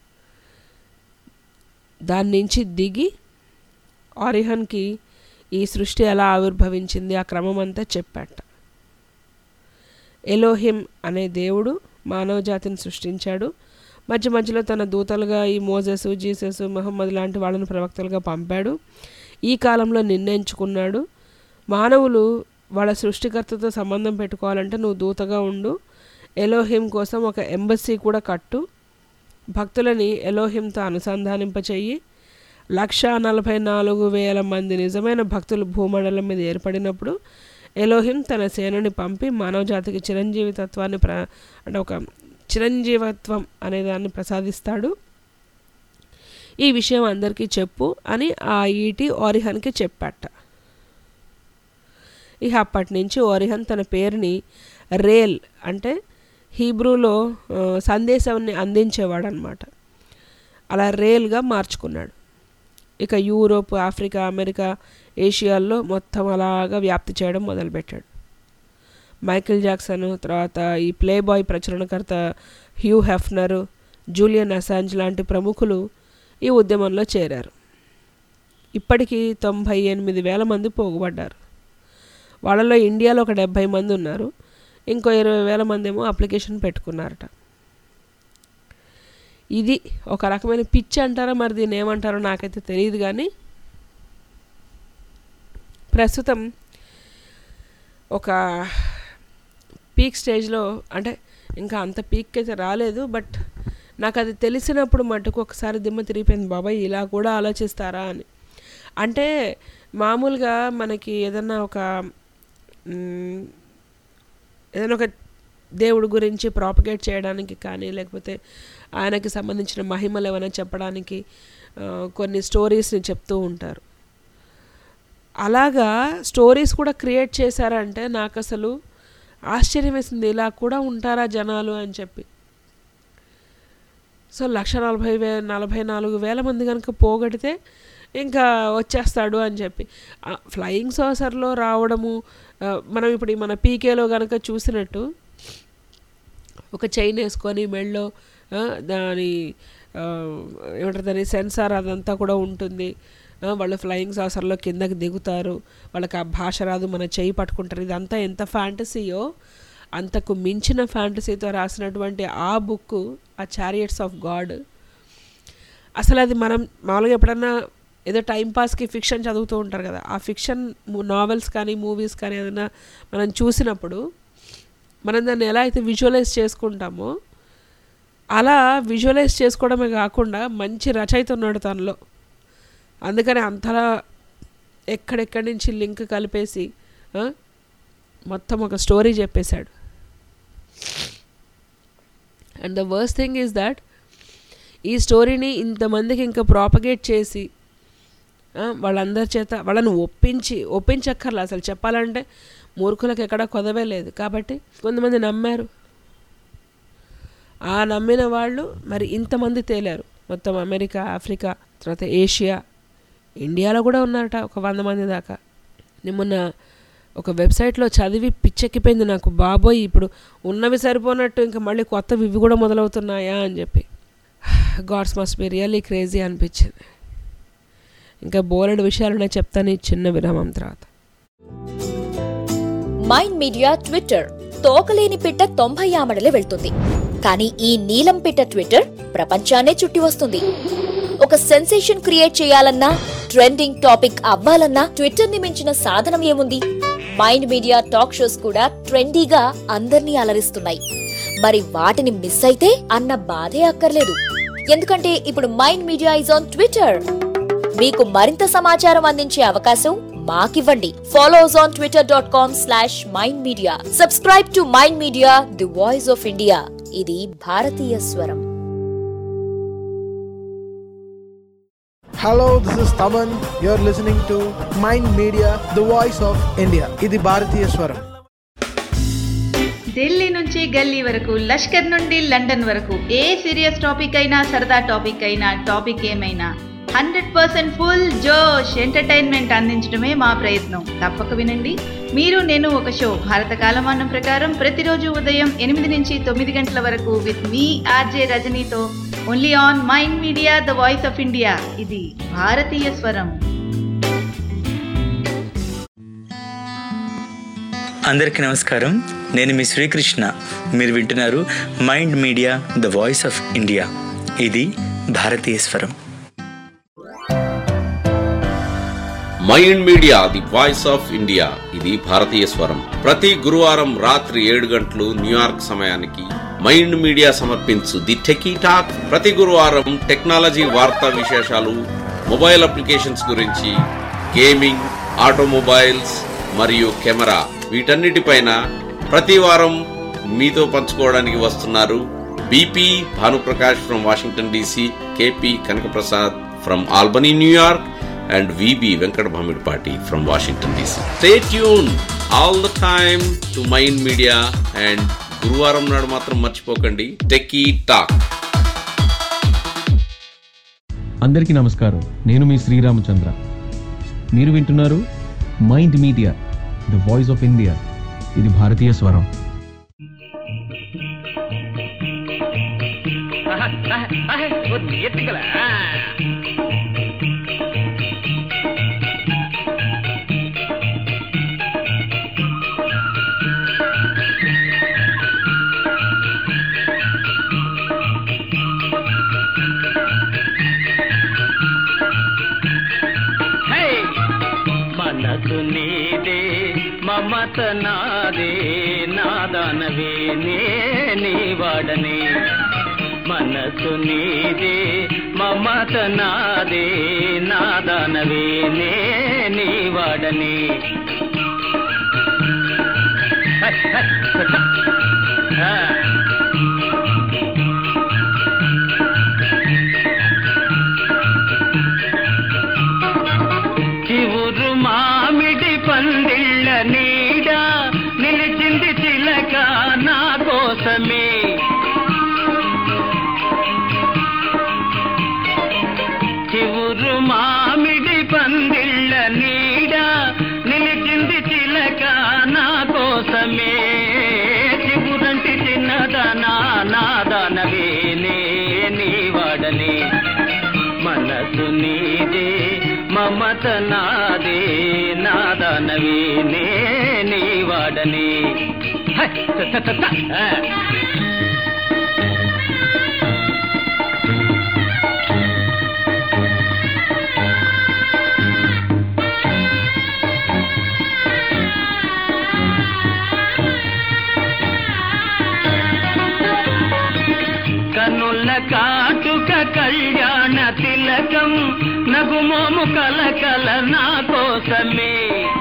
దాని నుంచి దిగి ఆరిహన్కి ఈ సృష్టి ఎలా ఆవిర్భవించింది ఆ క్రమం అంతా చెప్పాట ఎలోహిం అనే దేవుడు మానవ జాతిని సృష్టించాడు మధ్య మధ్యలో తన దూతలుగా ఈ మోజెస్ జీసస్ మహమ్మద్ లాంటి వాళ్ళని ప్రవక్తలుగా పంపాడు ఈ కాలంలో నిర్ణయించుకున్నాడు మానవులు వాళ్ళ సృష్టికర్తతో సంబంధం పెట్టుకోవాలంటే నువ్వు దూతగా ఉండు ఎలోహిం కోసం ఒక ఎంబసీ కూడా కట్టు భక్తులని ఎలోహింతో అనుసంధానింపచేయి లక్ష నలభై నాలుగు వేల మంది నిజమైన భక్తులు భూమండలం మీద ఏర్పడినప్పుడు ఎలోహిం తన సేనని పంపి మానవ జాతికి చిరంజీవి తత్వాన్ని ప్ర అంటే ఒక చిరంజీవత్వం అనే దాన్ని ప్రసాదిస్తాడు ఈ విషయం అందరికీ చెప్పు అని ఆ ఈటి ఓరిహన్కి చెప్పాట ఇక అప్పటి నుంచి ఓరిహన్ తన పేరుని రేల్ అంటే హీబ్రూలో ఆ, సందేశాన్ని అందించేవాడు అనమాట అలా రేల్గా మార్చుకున్నాడు ఇక యూరోప్ ఆఫ్రికా అమెరికా ఏషియాల్లో మొత్తం అలాగా వ్యాప్తి చేయడం మొదలుపెట్టాడు మైకిల్ జాక్సన్ తర్వాత ఈ ప్లే బాయ్ ప్రచురణకర్త హ్యూ హెఫ్నర్ జూలియన్ అసాంజ్ లాంటి ప్రముఖులు ఈ ఉద్యమంలో చేరారు ఇప్పటికీ తొంభై ఎనిమిది వేల మంది పోగుపడ్డారు వాళ్ళలో ఇండియాలో ఒక డెబ్భై మంది ఉన్నారు ఇంకో ఇరవై వేల మంది ఏమో అప్లికేషన్ పెట్టుకున్నారట ఇది ఒక రకమైన పిచ్చి అంటారో మరి దీన్ని ఏమంటారో నాకైతే తెలియదు కానీ ప్రస్తుతం ఒక పీక్ స్టేజ్లో అంటే ఇంకా అంత పీక్ అయితే రాలేదు బట్ నాకు అది తెలిసినప్పుడు మటుకు ఒకసారి దిమ్మ తిరిగిపోయింది బాబాయ్ ఇలా కూడా ఆలోచిస్తారా అని అంటే మామూలుగా మనకి ఏదన్నా ఒక మ్, ఏదైనా ఒక దేవుడి గురించి ప్రాపగేట్ చేయడానికి కానీ లేకపోతే ఆయనకి సంబంధించిన మహిమలు ఏమైనా చెప్పడానికి ఆ, కొన్ని స్టోరీస్ని చెప్తూ ఉంటారు అలాగా స్టోరీస్ కూడా క్రియేట్ చేశారంటే నాకు అసలు ఆశ్చర్యం వేసింది ఇలా కూడా ఉంటారా జనాలు అని చెప్పి సో లక్ష నలభై వే నలభై నాలుగు వేల మంది కనుక పోగొడితే ఇంకా వచ్చేస్తాడు అని చెప్పి ఫ్లయింగ్ సాసర్లో రావడము ఆ, మనం ఇప్పుడు ఈ మన పీకేలో కనుక చూసినట్టు ఒక చైన్ వేసుకొని మెళ్ళో ఆ, దాని ఆ, ఏమంటారు దాని సెన్సార్ అదంతా కూడా ఉంటుంది ఆ, వాళ్ళు ఫ్లయింగ్ సాసర్లో కిందకి దిగుతారు వాళ్ళకి ఆ భాష రాదు మన చేయి పట్టుకుంటారు ఇదంతా ఎంత ఫ్యాంటసీయో అంతకు మించిన ఫ్యాంటసీతో రాసినటువంటి ఆ బుక్ ఆ చారియట్స్ ఆఫ్ గాడ్ అసలు అది మనం మామూలుగా ఎప్పుడన్నా ఏదో టైంపాస్కి ఫిక్షన్ చదువుతూ ఉంటారు కదా ఆ ఫిక్షన్ నావెల్స్ కానీ మూవీస్ కానీ ఏదైనా మనం చూసినప్పుడు మనం దాన్ని ఎలా అయితే విజువలైజ్ చేసుకుంటామో అలా విజువలైజ్ చేసుకోవడమే కాకుండా మంచి రచయిత ఉన్నాడు తనలో అందుకని అంతలా ఎక్కడెక్కడి నుంచి లింక్ కలిపేసి ఆ, మొత్తం ఒక స్టోరీ చెప్పేశాడు and the worst thing is that ఈ స్టోరీని ఇంతమందికి ఇంకా ప్రాపగేట్ చేసి ఆ, వాళ్ళందరి చేత వాళ్ళని ఒప్పించి ఒప్పించక్కర్లే అసలు చెప్పాలంటే మూర్ఖులకు ఎక్కడా కొదవే లేదు కాబట్టి కొంతమంది నమ్మారు ఆ నమ్మిన వాళ్ళు మరి ఇంతమంది తేలారు మొత్తం అమెరికా ఆఫ్రికా తర్వాత ఏషియా ఇండియాలో కూడా ఉన్నారట ఒక వంద మంది దాకా నేను మొన్న ఒక వెబ్సైట్లో చదివి పిచ్చెక్కిపోయింది నాకు బాబోయ్ ఇప్పుడు ఉన్నవి సరిపోనట్టు ఇంకా మళ్ళీ కొత్తవి ఇవి కూడా మొదలవుతున్నాయా అని చెప్పి gods must be really crazy అనిపించింది ఇంకా బోలెడు విషయాలు చెప్తాను ఈ చిన్న విరామం తర్వాత మైండ్ మీడియా ట్విట్టర్ తోకలేని పిట్ట తొంభై ఆమడలే వెళ్తుంది కానీ ఈ నీలం పిట్ట ట్విట్టర్ ప్రపంచాన్నే చుట్టి వస్తుంది ఒక సెన్సేషన్ క్రియేట్ చేయాలన్నా ట్రెండింగ్ టాపిక్ అవ్వాలన్నా ట్విట్టర్ ని మించిన సాధనం ఏముంది మైండ్ మీడియా టాక్ షోస్ కూడా ట్రెండీగా అందర్నీ అలరిస్తున్నాయి మరి వాటిని మిస్ అయితే అన్న బాధే అక్కర్లేదు ఎందుకంటే ఇప్పుడు mind media is on Twitter మీకు మరింత సమాచారం అందించే అవకాశం మాకివ్వండి follow us on Twitter dot com slash mind media subscribe to mind media the voice of India ఇది భారతీయ స్వరం Hello, this is Taman. You're listening to Mind Media, the voice of India. ఇది భారతీయ స్వరం ఢిల్లీ నుంచి గల్లీ వరకు లష్కర్ నుండి లండన్ వరకు ఏ సీరియస్ టాపిక్ అయినా సరదా టాపిక్ అయినా టాపిక్ ఏమైనా హండ్రెడ్ పర్సెంట్ ఫుల్ జోష్ ఎంటర్టైన్మెంట్ అందించడమే మా ప్రయత్నం తప్పక వినండి మీరు నేను ఒక షో భారత కాలమానం ప్రకారం ప్రతిరోజు ఉదయం ఎనిమిది నుంచి తొమ్మిది గంటల వరకు విత్ మీ ఆర్జే రజనీతో only on mind media the voice of India ఇది భారతీయ స్వరం అందరికీ నమస్కారం నేను మీ శ్రీకృష్ణ మీరు వింటున్నారు mind media the voice of India ఇది భారతీయ స్వరం mind media the voice of India ఇది భారతీయ స్వరం ప్రతి గురువారం రాత్రి ఏడు గంటలు న్యూయార్క్ సమయానికి మైండ్ మీడియా సమర్పించు ది టెకీ టాక్ ప్రతి గురువారం టెక్నాలజీ వార్తా విశేషాలు మొబైల్ అప్లికేషన్స్ గురించి గేమింగ్ ఆటోమొబైల్స్ మరియు కెమెరా వీటన్నిటిపైన ప్రతి వారం మీతో పంచుకోవడానికి వస్తున్నారు BP Bhanuprakash from Washington DC KP Kanakaprasad from Albany New York and VB Venkat Bhamidpati from Washington DC. Stay tuned all the time to Mind Media and గురువారం నాడు మాత్రం మర్చిపోకండి టెక్కీ టాక్ అందరికీ నమస్కారం నేను మీ శ్రీరామచంద్ర మీరు వింటున్నారు mind media the voice of India ఇది భారతీయ స్వరం ఎత్తుకల మనసు నీదే మమత నాదే నాదానవే నే నీ వాడనే మనసు నీదే మమత నాదే నాదానవే నే నీ వాడనే ఆ. చివురు మామిడి పందిళ్ళ నీడ నిలిచింది చిలక నా కోసమే చివురు మామిడి పందిళ్ళ నీడ నిలిచింది చిలక నా కోసమే చివురంటి చిన్నదనా నాదనవే నే నీ వాడనే మనసు నీదే మమత నాదే నాదనవే నే నీ వాడనే హై, త, త, త, త. ఆ. కనుల కాటుక కళ్యాణ తిలకం నగుమోము కలకల నా కోసమే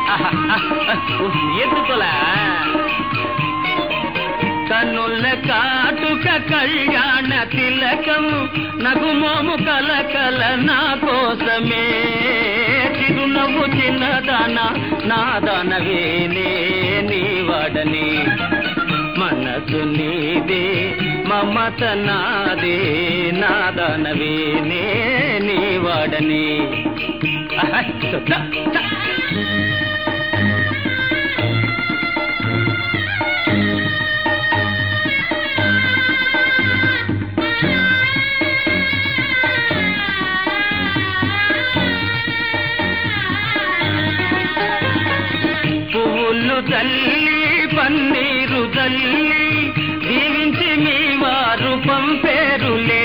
ఎత్తుకోలా కనుల కాటుక కళ్యాణ తిలకం నగుమోము కలకల నా కోసమే చిరునవ్వు చిన్నదాన నాదనవే నే నీ వాడని మనసు నీదే మమత నాదే నాదనవే నే నీ వాడని అహ, త, త. పువ్వులు తల్లి పన్నీరు తల్లి దీవించి మీ వారు పంపేరులే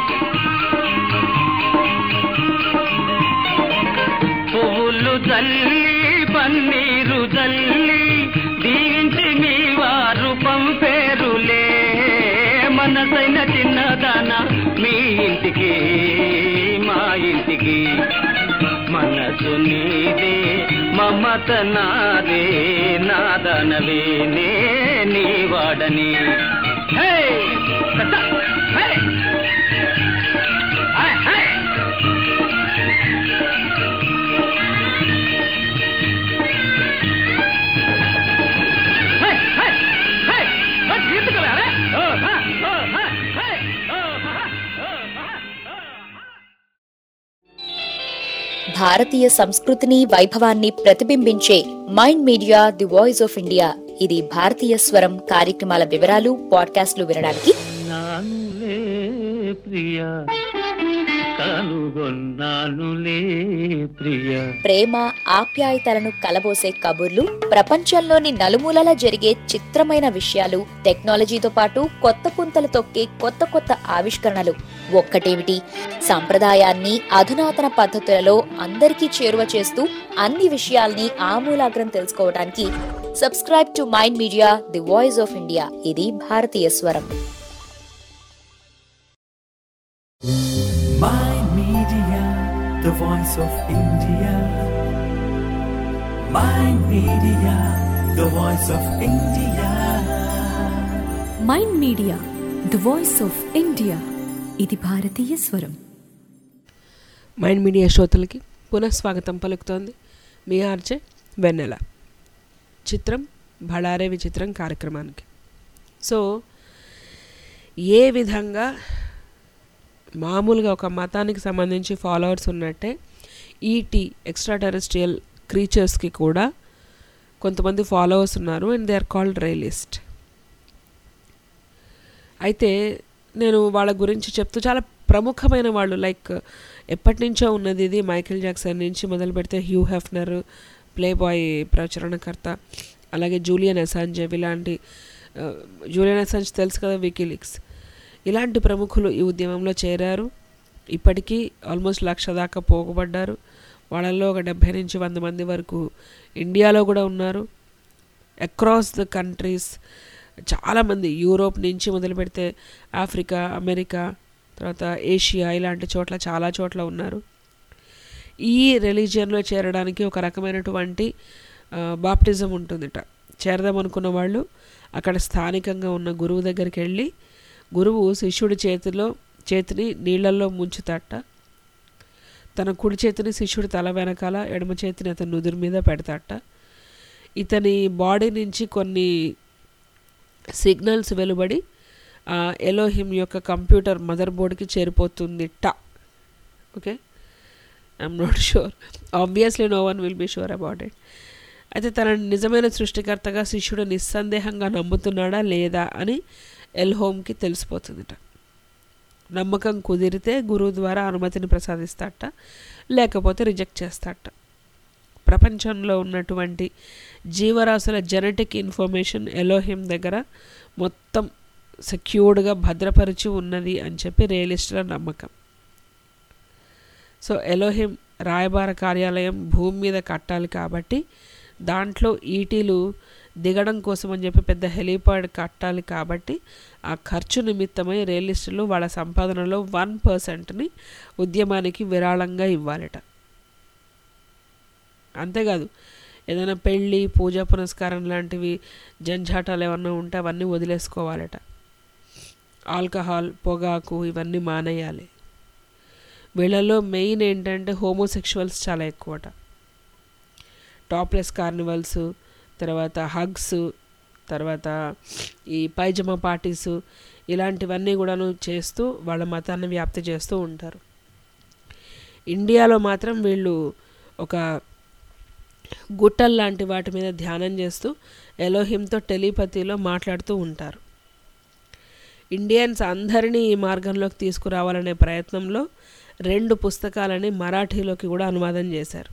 పువ్వులు తల్లి పన్నీరు తల్లి దీవించి మీ వారు పంపేరులే మనసైన చిన్నదాన మీ ఇంటికి మా ఇంటికి మనసు నీదే మమత నాదే నాదనవే నే నీ వాడని హే! కథ! హే! హే! హే! భారతీయ సంస్కృతిని వైభవాన్ని ప్రతిబింబించే mind media the voice of India ఇది భారతీయ స్వరం కార్యక్రమాల వివరాలు పాడ్కాస్ట్లు వినడానికి నానులే ప్రియ కనుగొన్నానులే ప్రియ ప్రేమ ఆప్యాయతలను కలబోసే కబుర్లు ప్రపంచంలోని నలుమూలలా జరిగే చిత్రమైన విషయాలు టెక్నాలజీతో పాటు కొత్త పుంతలు తొక్కే కొత్త కొత్త ఆవిష్కరణలు ఒక్కటేమిటి సంప్రదాయాన్ని అధునాతన పద్ధతులలో అందరికీ చేరువ చేస్తూ అన్ని విషయాల్ని ఆమూలాగ్రం తెలుసుకోవడానికి subscribe to mind media the voice of India ఇది భారతీయ స్వరం Mind Media, the voice of India. Mind Media, the voice of India. Mind media the voice of India ఇది భారతీయ స్వరం మైండ్ మీడియా శ్రోతలకి పునఃస్వాగతం పలుకుతోంది మీ ఆర్జే వెన్నెల చిత్రం బళారే విచిత్రం కార్యక్రమానికి సో ఏ విధంగా మామూలుగా ఒక మతానికి సంబంధించి ఫాలోవర్స్ ఉన్నట్టే ఈటీ ఎక్స్ట్రా టెరెస్ట్రియల్ క్రీచర్స్కి కూడా కొంతమంది ఫాలోవర్స్ ఉన్నారు and they are called realist అయితే నేను వాళ్ళ గురించి చెప్తూ చాలా ప్రముఖమైన వాళ్ళు లైక్ ఎప్పటి నుంచో ఉన్నది ఇది మైకేల్ జాక్సన్ నుంచి మొదలు పెడితే హ్యూ హెఫ్నర్ ప్లే బాయ్ ప్రచురణకర్త అలాగే జూలియన్ అసాంజ్ ఇలాంటి ఆ, జూలియన్ అసాంజ్ తెలుసు కదా వికీలిక్స్ ఇలాంటి ప్రముఖులు ఈ ఉద్యమంలో చేరారు ఇప్పటికీ ఆల్మోస్ట్ లక్ష దాకా పోగుపడ్డారు వాళ్ళల్లో ఒక డెబ్భై నుంచి వంద మంది వరకు ఇండియాలో కూడా ఉన్నారు అక్రాస్ ద కంట్రీస్ చాలామంది యూరోప్ నుంచి మొదలు పెడితే ఆఫ్రికా అమెరికా తర్వాత ఏషియా ఇలాంటి చోట్ల చాలా చోట్ల ఉన్నారు ఈ రిలీజియన్లో చేరడానికి ఒక రకమైనటువంటి బాప్టిజం ఉంటుందిట చేరదాం అనుకున్న వాళ్ళు అక్కడ స్థానికంగా ఉన్న గురువు దగ్గరికి వెళ్ళి గురువు శిష్యుడి చేతిలో చేతిని నీళ్ళల్లో ముంచుతాట తన కుడి చేతిని శిష్యుడి తల వెనకాల ఎడమ చేతిని అతని నుదురు మీద పెడతాట ఇతని బాడీ నుంచి కొన్ని సిగ్నల్స్ వెలువడి ఆ ఎలోహిమ్ యొక్క కంప్యూటర్ మదర్ బోర్డ్కి చేరిపోతుంది ట okay I'm not sure obviously no one will be sure about it అయితే తన నిజమైన సృష్టికర్తగా శిష్యుడు నిస్సందేహంగా నమ్ముతున్నాడా లేదా అని ఎల్హోమ్కి తెలిసిపోతుందిట నమ్మకం కుదిరితే గురువు ద్వారా అనుమతిని ప్రసాదిస్తాట లేకపోతే రిజెక్ట్ చేస్తాట ప్రపంచంలో ఉన్నటువంటి జీవరాశుల జెనెటిక్ ఇన్ఫర్మేషన్ ఎలోహిమ్ దగ్గర మొత్తం సెక్యూర్డ్గా భద్రపరిచి ఉన్నది అని చెప్పి రియలిస్టుల నమ్మకం సో ఎలోహిమ్ రాయబార కార్యాలయం భూమి మీద కట్టాలి కాబట్టి దాంట్లో ఈటీలు దిగడం కోసం అని చెప్పి పెద్ద హెలీపాడ్ కట్టాలి కాబట్టి ఆ ఖర్చు నిమిత్తమై రియలిస్టులు వాళ్ళ సంపాదనలో వన్ పర్సెంట్ని ఉద్యమానికి విరాళంగా ఇవ్వాలట అంతేకాదు ఏదైనా పెళ్ళి పూజా పునస్కారం లాంటివి జంఝాటాలు ఏమన్నా ఉంటే అవన్నీ వదిలేసుకోవాలట ఆల్కహాల్ పొగాకు ఇవన్నీ మానేయాలి వీళ్ళల్లో మెయిన్ ఏంటంటే హోమోసెక్షువల్స్ చాలా ఎక్కువట టాప్లెస్ కార్నివల్స్ తర్వాత హగ్స్ తర్వాత ఈ పైజమా పార్టీస్ ఇలాంటివన్నీ కూడాను చేస్తూ వాళ్ళ మతాన్ని వ్యాప్తి చేస్తూ ఉంటారు ఇండియాలో మాత్రం వీళ్ళు ఒక గుట్టల్ లాంటి వాటి మీద ధ్యానం చేస్తూ ఎలోహింతో టెలిపతిలో మాట్లాడుతూ ఉంటారు ఇండియన్స్ అందరినీ ఈ మార్గంలోకి తీసుకురావాలనే ప్రయత్నంలో రెండు పుస్తకాలని మరాఠీలోకి కూడా అనువాదం చేశారు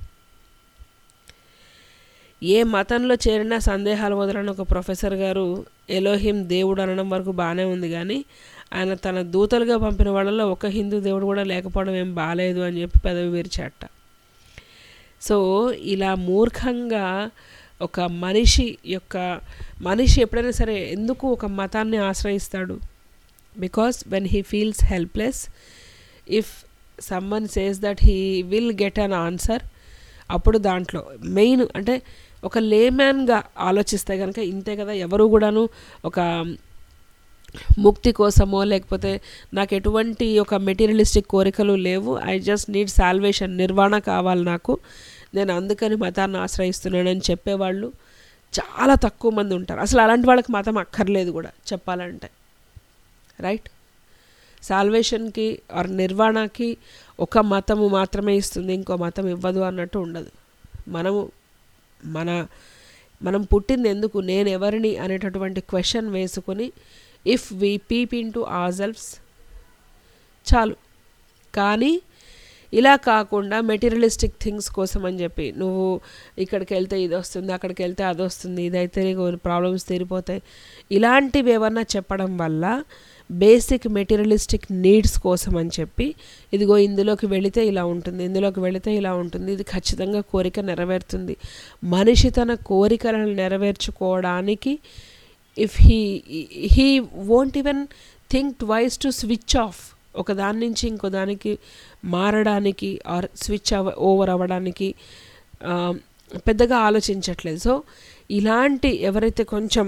ఏ మతంలో చేరినా సందేహాలు వదలని ఒక ప్రొఫెసర్ గారు ఎలోహిం దేవుడు అనడం వరకు బాగానే ఉంది కానీ ఆయన తన దూతలుగా పంపిన వాళ్ళలో ఒక హిందూ దేవుడు కూడా లేకపోవడం ఏం బాగాలేదు అని చెప్పి పెదవి విరిచాట సో ఇలా మూర్ఖంగా ఒక మనిషి యొక్క మనిషి ఎప్పుడైనా సరే ఎందుకు ఒక మతాన్ని ఆశ్రయిస్తాడు because when he feels helpless if someone says that he will get an answer అప్పుడు దాంట్లో మెయిన్ అంటే ఒక లేమ్యాన్గా ఆలోచిస్తే కనుక ఇంతే కదా ఎవరు కూడాను ఒక ముక్తి కోసమో లేకపోతే నాకు ఎటువంటి ఒక మెటీరియలిస్టిక్ కోరికలు లేవు I just need salvation nirvana కావాలి నాకు నేను అందుకని మతాన్ని ఆశ్రయిస్తున్నానని చెప్పేవాళ్ళు చాలా తక్కువ మంది ఉంటారు అసలు అలాంటి వాళ్ళకి మతం అక్కర్లేదు కూడా చెప్పాలంటే రైట్ సాల్వేషన్కి ఆర్ నిర్వాణకి ఒక మతము మాత్రమే ఇస్తుంది ఇంకో మతం ఇవ్వదు అన్నట్టు ఉండదు మనము మన మనం పుట్టింది ఎందుకు నేను ఎవరిని అనేటటువంటి క్వశ్చన్ వేసుకొని if we peep into ourselves చాలు కానీ ఇలా కాకుండా మెటీరియలిస్టిక్ థింగ్స్ కోసం అని చెప్పి నువ్వు ఇక్కడికి వెళ్తే ఇది వస్తుంది అక్కడికి వెళ్తే అది వస్తుంది ఇదైతే నీకు ప్రాబ్లమ్స్ తీరిపోతాయి ఇలాంటివి ఏమన్నా చెప్పడం వల్ల బేసిక్ మెటీరియలిస్టిక్ నీడ్స్ కోసం అని చెప్పి ఇదిగో ఇందులోకి వెళితే ఇలా ఉంటుంది ఇందులోకి వెళితే ఇలా ఉంటుంది ఇది ఖచ్చితంగా కోరిక నెరవేరుతుంది మనిషి తన కోరికలను నెరవేర్చుకోవడానికి if he he won't even think twice to switch off ఒక దాని నుంచి ఇంకో దానికి మారడానికి ఆర్ స్విచ్ అవ ఓవర్ అవ్వడానికి ఆ, పెద్దగా ఆలోచించట్లేదు సో ఇలాంటి ఎవరైతే కొంచెం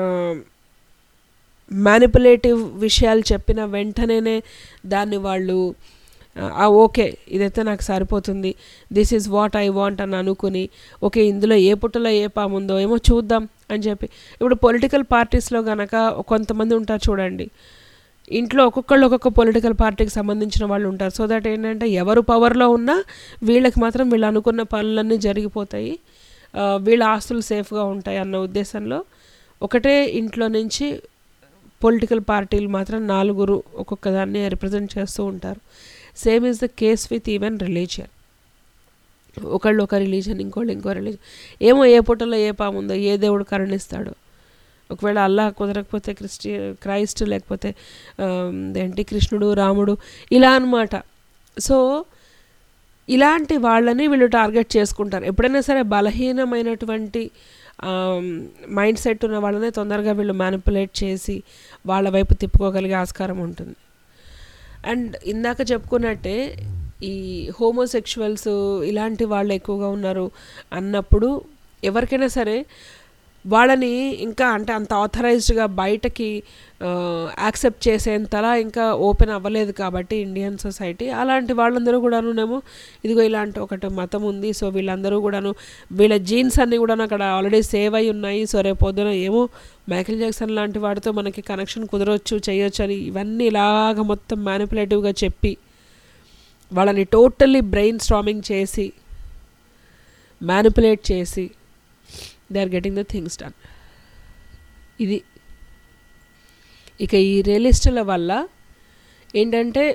మ్యానిపులేటివ్ విషయాలు చెప్పిన వెంటనే దాన్ని వాళ్ళు ఆ ఓకే ఇదైతే నాకు సరిపోతుంది this is what I want అని అనుకుని ఓకే ఇందులో ఏ పుట్టలో ఏ పాముందో ఏమో చూద్దాం అని చెప్పి ఇప్పుడు పొలిటికల్ పార్టీస్లో గనక కొంతమంది ఉంటారు చూడండి ఇంట్లో ఒక్కొక్కళ్ళు ఒక్కొక్క పొలిటికల్ పార్టీకి సంబంధించిన వాళ్ళు ఉంటారు సో దట్ ఏంటంటే ఎవరు పవర్లో ఉన్నా వీళ్ళకి మాత్రం వీళ్ళు అనుకున్న పనులన్నీ జరిగిపోతాయి ఆ, వీళ్ళ ఆస్తులు సేఫ్గా ఉంటాయి అన్న ఉద్దేశంలో ఒకటే ఇంట్లో నుంచి పొలిటికల్ పార్టీలు మాత్రం నాలుగురు ఒక్కొక్క దాన్ని రిప్రజెంట్ చేస్తూ ఉంటారు same is the case with even religion ఒకళ్ళు ఒక రిలీజన్ ఇంకోళ్ళు ఇంకో రిలీజన్ ఏమో ఏ పుట్టలో ఏ పాము ఉందో ఏ దేవుడు కరుణిస్తాడో ఒకవేళ అల్లా కుదరకపోతే క్రిస్టి క్రైస్ట్ లేకపోతే ఆ, ఏంటి కృష్ణుడు రాముడు ఇలా అన్నమాట సో ఇలాంటి వాళ్ళని వీళ్ళు టార్గెట్ చేసుకుంటారు ఎప్పుడైనా సరే బలహీనమైనటువంటి మైండ్ సెట్ ఉన్న వాళ్ళనే తొందరగా వీళ్ళు మ్యానిపులేట్ చేసి వాళ్ళ వైపు తిప్పుకోగలిగే ఆస్కారం ఉంటుంది అండ్ ఇందాక చెప్పుకున్నట్టే ఈ హోమోసెక్షువల్స్ ఇలాంటి వాళ్ళు ఎక్కువగా ఉన్నారు అన్నప్పుడు ఎవరికైనా సరే వాళ్ళని ఇంకా అంటే అంత ఆథరైజ్డ్గా బయటకి యాక్సెప్ట్ చేసేంతలా ఇంకా ఓపెన్ అవ్వలేదు కాబట్టి ఇండియన్ సొసైటీ అలాంటి వాళ్ళందరూ కూడానునేమో ఇదిగో ఇలాంటి ఒకటి మతం ఉంది సో వీళ్ళందరూ కూడాను వీళ్ళ జీన్స్ అన్నీ కూడా అక్కడ ఆల్రెడీ సేవ్ అయి ఉన్నాయి సో రేపు పొద్దున ఏమో మైకిల్ జాక్సన్ లాంటి వాడితో మనకి కనెక్షన్ కుదరొచ్చు చేయొచ్చు అని ఇవన్నీ ఇలాగ మొత్తం మ్యానిపులేటివ్గా చెప్పి వాళ్ళని టోటల్లీ బ్రెయిన్ స్ట్రామింగ్ చేసి మ్యానిపులేట్ చేసి they are getting the things done ఇది ఇక ఈ రియలిస్టుల వల్ల ఏంటంటే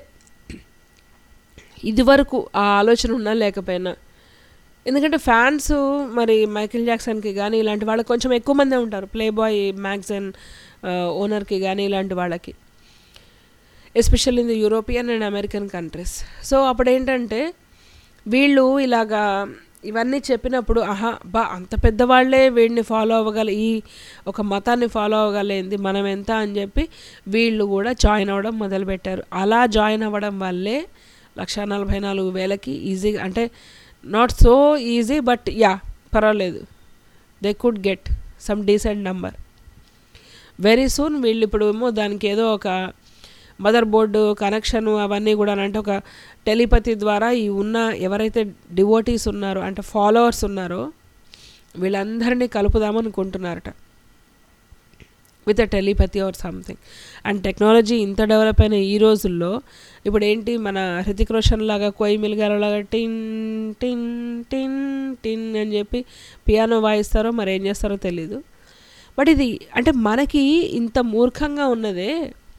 ఇదివరకు ఆ ఆలోచన ఉన్నా లేకపోయినా ఎందుకంటే ఫ్యాన్స్ మరి మైకిల్ జాక్సన్కి కానీ ఇలాంటి వాళ్ళకి కొంచెం ఎక్కువ మందే ఉంటారు ప్లే బాయ్ మ్యాగజైన్ ఓనర్కి కానీ ఇలాంటి వాళ్ళకి especial in the European and American countries so అప్పుడు ఏంటంటే వీళ్ళు ఇలాగా ఇవన్నీ చెప్పినప్పుడు ఆహా బా అంత పెద్దవాళ్లే వీడిని ఫాలో అవ్వగల ఈ ఒక మతాన్ని ఫాలో అవ్వగలేంది మనం ఎంత అని చెప్పి వీళ్ళు కూడా జాయిన్ అవ్వడం మొదలుపెట్టారు అలా జాయిన్ అవ్వడం వల్లే లక్ష నలభై నాలుగు వేలకి ఈజీగా అంటే not so easy but yeah పర్వాలేదు they could get some decent number very soon వీళ్ళు ఇప్పుడు ఏమో దానికి ఏదో ఒక మదర్ బోర్డు కనెక్షన్ అవన్నీ కూడా అంటే ఒక టెలిపతి ద్వారా ఈ ఉన్న ఎవరైతే డివోటీస్ ఉన్నారో అంటే ఫాలోవర్స్ ఉన్నారో వీళ్ళందరినీ కలుపుదామనుకుంటున్నారట with a telepathy or something and technology ఇంత డెవలప్ అయిన ఈ రోజుల్లో ఇప్పుడు ఏంటి మన హృతిక్ రోషన్ లాగా కోయి మిల్గాల లాగా టిన్ టిన్ టిన్ టిన్ అని చెప్పి పియానో వాయిస్తారో మరి ఏం చేస్తారో తెలీదు బట్ ఇది అంటే మనకి ఇంత మూర్ఖంగా ఉన్నదే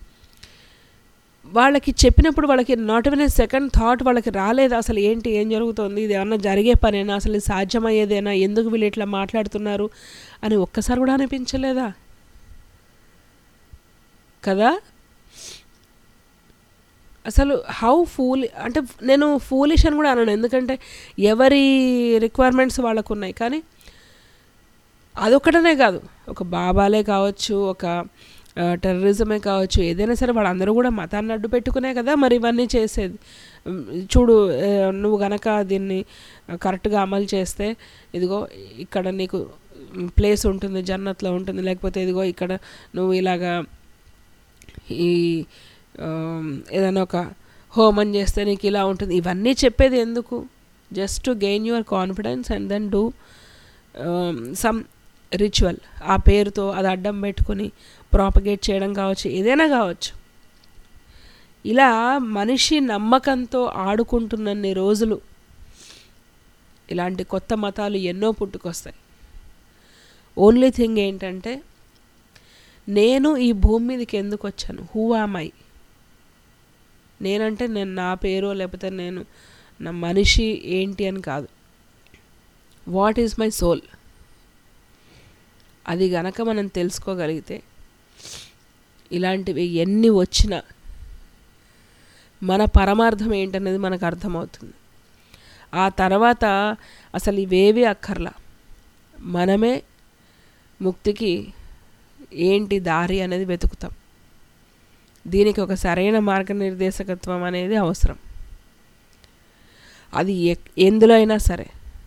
వాళ్ళకి చెప్పినప్పుడు వాళ్ళకి నాట్ ఈవెన్ సెకండ్ థాట్ వాళ్ళకి రాలేదు అసలు ఏంటి ఏం జరుగుతుంది ఇది ఏమన్నా జరిగే పనేనా అసలు ఇది సాధ్యమయ్యేదేనా ఎందుకు వీళ్ళు ఇట్లా మాట్లాడుతున్నారు అని ఒక్కసారి కూడా అనిపించలేదా కదా అసలు హౌ ఫూల్ అంటే నేను ఫూలిష్ అని కూడా అనను ఎందుకంటే ఎవరి రిక్వైర్మెంట్స్ వాళ్ళకు ఉన్నాయి కానీ అదొక్కటనే కాదు ఒక బాబాలే కావచ్చు ఒక టెర్రరిజమే కావచ్చు ఏదైనా సరే వాళ్ళందరూ కూడా మతాన్ని అడ్డు పెట్టుకునే కదా మరి ఇవన్నీ చేసేది ఉమ్, చూడు ఆ, నువ్వు గనక దీన్ని కరెక్ట్గా అమలు చేస్తే ఇదిగో ఇక్కడ నీకు ప్లేస్ ఉంటుంది జన్నత్లో ఉంటుంది లేకపోతే ఇదిగో ఇక్కడ నువ్వు ఇలాగా ఈ ఆమ్, ఏదైనా ఒక హోమం చేస్తే నీకు ఇలా ఉంటుంది ఇవన్నీ చెప్పేది ఎందుకు just to gain your confidence and then do some ritual ఆ పేరుతో అది అడ్డం పెట్టుకుని ప్రాపగేట్ చేయడం కావచ్చు ఏదైనా కావచ్చు ఇలా మనిషి నమ్మకంతో ఆడుకుంటున్నన్ని రోజులు ఇలాంటి కొత్త మతాలు ఎన్నో పుట్టుకొస్తాయి ఓన్లీ థింగ్ ఏంటంటే నేను ఈ భూమి మీదకి ఎందుకు వచ్చాను హూ ఆమై నేనంటే నేను నా పేరో లేకపోతే నేను నా మనిషి ఏంటి అని కాదు వాట్ ఈజ్ మై సోల్ అది గనక మనం తెలుసుకోగలిగితే ఇలాంటివి ఎన్ని వచ్చినా మన పరమార్థం ఏంటనేది మనకు అర్థమవుతుంది ఆ తర్వాత అసలు ఇవేవి అక్కర్లా మనమే ముక్తికి ఏంటి దారి అనేది వెతుకుతాం దీనికి ఒక సరైన మార్గనిర్దేశకత్వం అనేది అవసరం అది ఎక్- ఎందులో అయినా సరే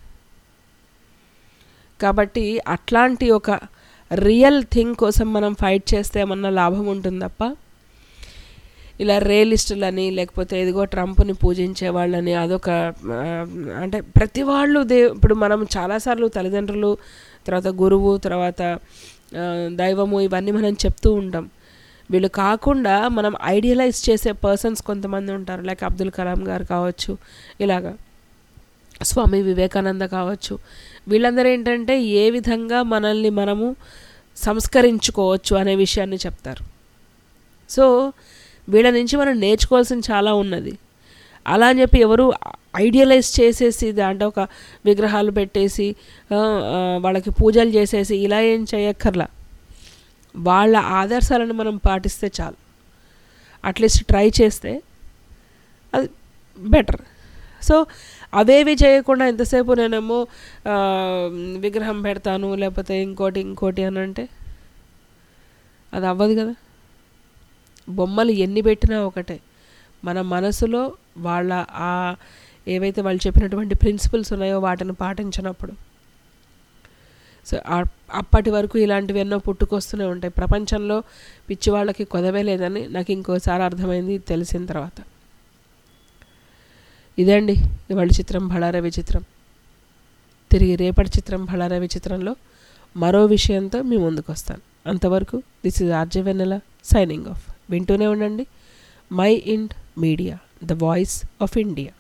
కాబట్టి అట్లాంటి ఒక రియల్ థింగ్ కోసం మనం ఫైట్ చేస్తే ఏమన్నా లాభం ఉంటుంది తప్ప ఇలా రియలిస్టులని లేకపోతే ఇదిగో ట్రంప్ని పూజించే వాళ్ళని అదొక ఆ, అంటే ప్రతి వాళ్ళు దే ఇప్పుడు మనం చాలాసార్లు తల్లిదండ్రులు తర్వాత గురువు తర్వాత ఆ, దైవము ఇవన్నీ మనం చెప్తూ ఉంటాం వీళ్ళు కాకుండా మనం ఐడియలైజ్ చేసే పర్సన్స్ కొంతమంది ఉంటారు లైక్ అబ్దుల్ కలాం గారు కావచ్చు ఇలాగా స్వామి వివేకానంద కావచ్చు వీళ్ళందరూ ఏంటంటే ఏ విధంగా మనల్ని మనము సంస్కరించుకోవచ్చు అనే విషయాన్ని చెప్తారు సో వీళ్ళ నుంచి మనం నేర్చుకోవాల్సిన చాలా ఉన్నది అలా అని చెప్పి ఎవరు ఐడియలైజ్ చేసేసి దాంట్లో ఒక విగ్రహాలు పెట్టేసి ఆ, ఆ, వాళ్ళకి పూజలు చేసేసి ఇలా ఏం చేయక్కర్లా వాళ్ళ ఆదర్శాలను మనం పాటిస్తే చాలు అట్లీస్ట్ ట్రై చేస్తే అది బెటర్ సో అవేవి చేయకుండా ఎంతసేపు నేనేమో ఆ, విగ్రహం పెడతాను లేకపోతే ఇంకోటి ఇంకోటి అని అంటే అది అవ్వదు కదా బొమ్మలు ఎన్ని పెట్టినా ఒకటే మన మనసులో వాళ్ళ ఆ ఏవైతే వాళ్ళు చెప్పినటువంటి ప్రిన్సిపల్స్ ఉన్నాయో వాటిని పాటించినప్పుడు సో ఆ- అప్పటి వరకు ఇలాంటివి ఎన్నో పుట్టుకొస్తూనే ఉంటాయి ప్రపంచంలో పిచ్చి వాళ్ళకి కొదవే లేదని నాకు ఇంకోసారి అర్థమైంది ఇది తెలిసిన తర్వాత ఇదండి ఇవాళ చిత్రం బళార విచిత్రం తిరిగి రేపటి చిత్రం బళార విచిత్రంలో మరో విషయంతో మీ ముందుకు వస్తాను అంతవరకు this is RJ Vennela signing off వింటూనే ఉండండి mind media the voice of India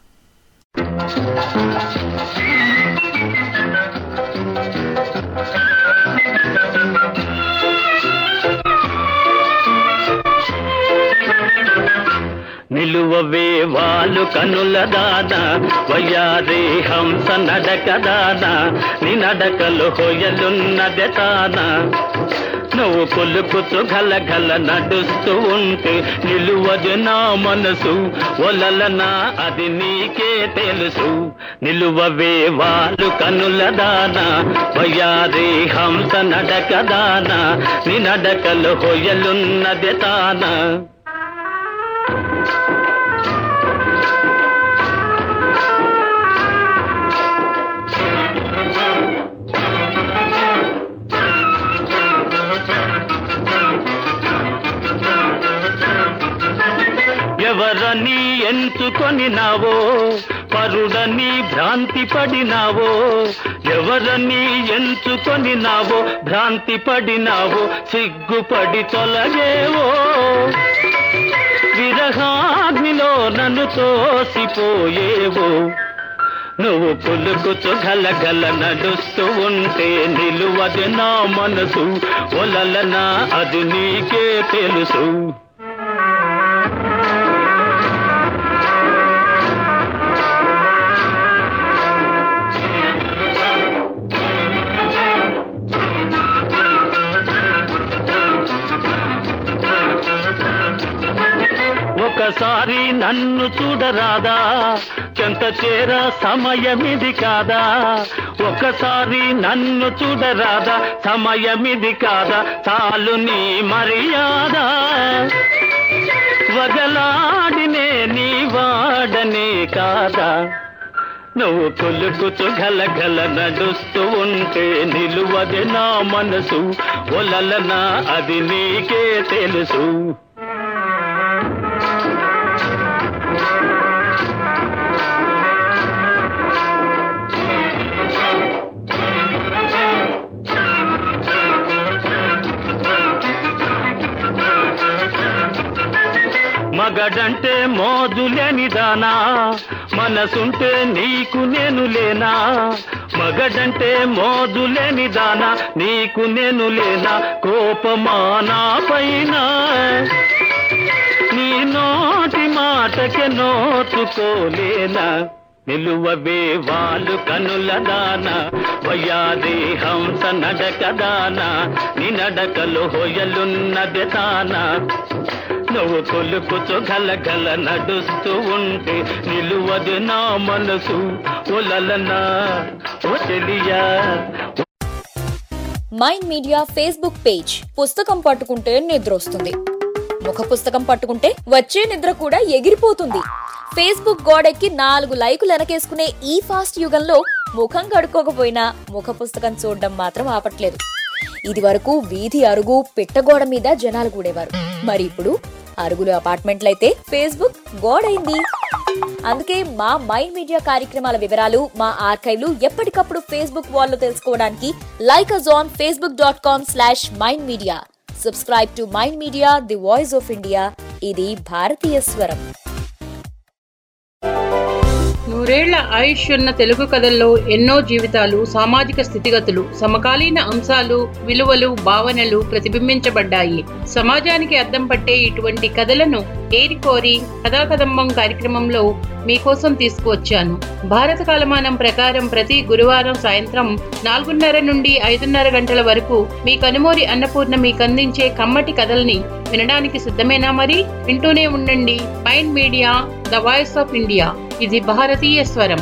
నిలువవే వాళ్ళు కనుల దాన వయ్యారే హంస నడక దాన నీ నడకలు హొయలున్నదె తాన నువ్వు కొలుకుతూ గల గల నడుస్తూ ఉంటే నిలువదు నా మనసు ఒలలనా అది నీకే తెలుసు నిలువవే వాళ్ళు కనుల దాన వయ్యారే హంస నడక దాన నీ నడకలు హొయలున్నదె తాన ఎవరని ఎంచుకొని నావో పరుడని భ్రాంతి పడినావో ఎవరని ఎంచుకొని నావో భ్రాంతి పడినావో సిగ్గుపడి తొలగేవో విరహాగ్నిలో నన్ను తోసిపోయేవో నువ్వు పులుకుతూ గలగల నడుస్తూ ఉంటే నిలువది నా మనసు ఒలలనా అది నీకే తెలుసు ఒకసారి నన్ను చూడరాదా చెంత చేర సమయమిది కాదా ఒకసారి నన్ను చూడరాదా సమయమిది కాదా చాలు నీ మర్యాద వగలాడినే నీ వాడనే కాదా నువ్వు కొలుకుతూ గలగల నడుస్తూ ఉంటే నిలువది నా మనసు ఒలలనా అది నీకే తెలుసు మగడంటే మోజులేని దానా మనసుంటే నీకు నేను లేనా మగడంటే మోజులేని దానా నీకు నేను లేనా కోపమానా పైన నీ నోటి మాటకే నోచుకోలేనా నిలువవే వాళ్ళు కనుల దాన వయాది హంస నడక దాన నీ నడకలు హొయలున్నది తాన నువ్వు కొలుకుతూ గలగల నడుస్తూ ఉంటే నిలువది నా మనసు ఒలలనా ఓ చెలియా మైండ్ మీడియా ఫేస్బుక్ పేజ్ పుస్తకం పట్టుకుంటే నిద్ర వస్తుంది ముఖ పుస్తకం పట్టుకుంటే వచ్చే నిద్ర కూడా ఎగిరిపోతుంది ఫేస్బుక్ గోడెక్కి నాలుగు లైకులు వెనకేసుకునే ఈ ఫాస్ట్ యుగంలో ముఖం కడుక్కోకపోయినా ముఖ పుస్తకం చూడడం మాత్రం ఆపట్లేదు ఇది వరకు వీధి అరుగు పిట్టగోడ మీద జనాలు కూడేవారు మరి ఇప్పుడు అరుగులు అపార్ట్మెంట్లయితే ఫేస్బుక్ గోడైంది అందుకే మా మైండ్ మీడియా కార్యక్రమాల వివరాలు మా ఆర్కైవ్లు ఎప్పటికప్పుడు ఫేస్బుక్ వాల్లో తెలుసుకోవడానికి like us on Facebook dot com slash mind media subscribe to mind media the voice of India ఇది భారతీయ స్వరం నూరేళ్ల ఆయుష్ ఉన్న తెలుగు కథల్లో ఎన్నో జీవితాలు సామాజిక స్థితిగతులు సమకాలీన అంశాలు విలువలు భావనలు ప్రతిబింబించబడ్డాయి సమాజానికి అద్దం పట్టే ఇటువంటి కథలను ఏరికోరి కథాకదంబం కార్యక్రమంలో మీకోసం తీసుకువచ్చాను భారత కాలమానం ప్రకారం ప్రతి గురువారం సాయంత్రం నాలుగున్నర నుండి ఐదున్నర గంటల వరకు మీ కనుమూరి అన్నపూర్ణ మీకు అందించే కమ్మటి కథల్ని వినడానికి సిద్ధమేనా మరి వింటూనే ఉండండి mind media the voice of India ఇది భారతీయ స్వరం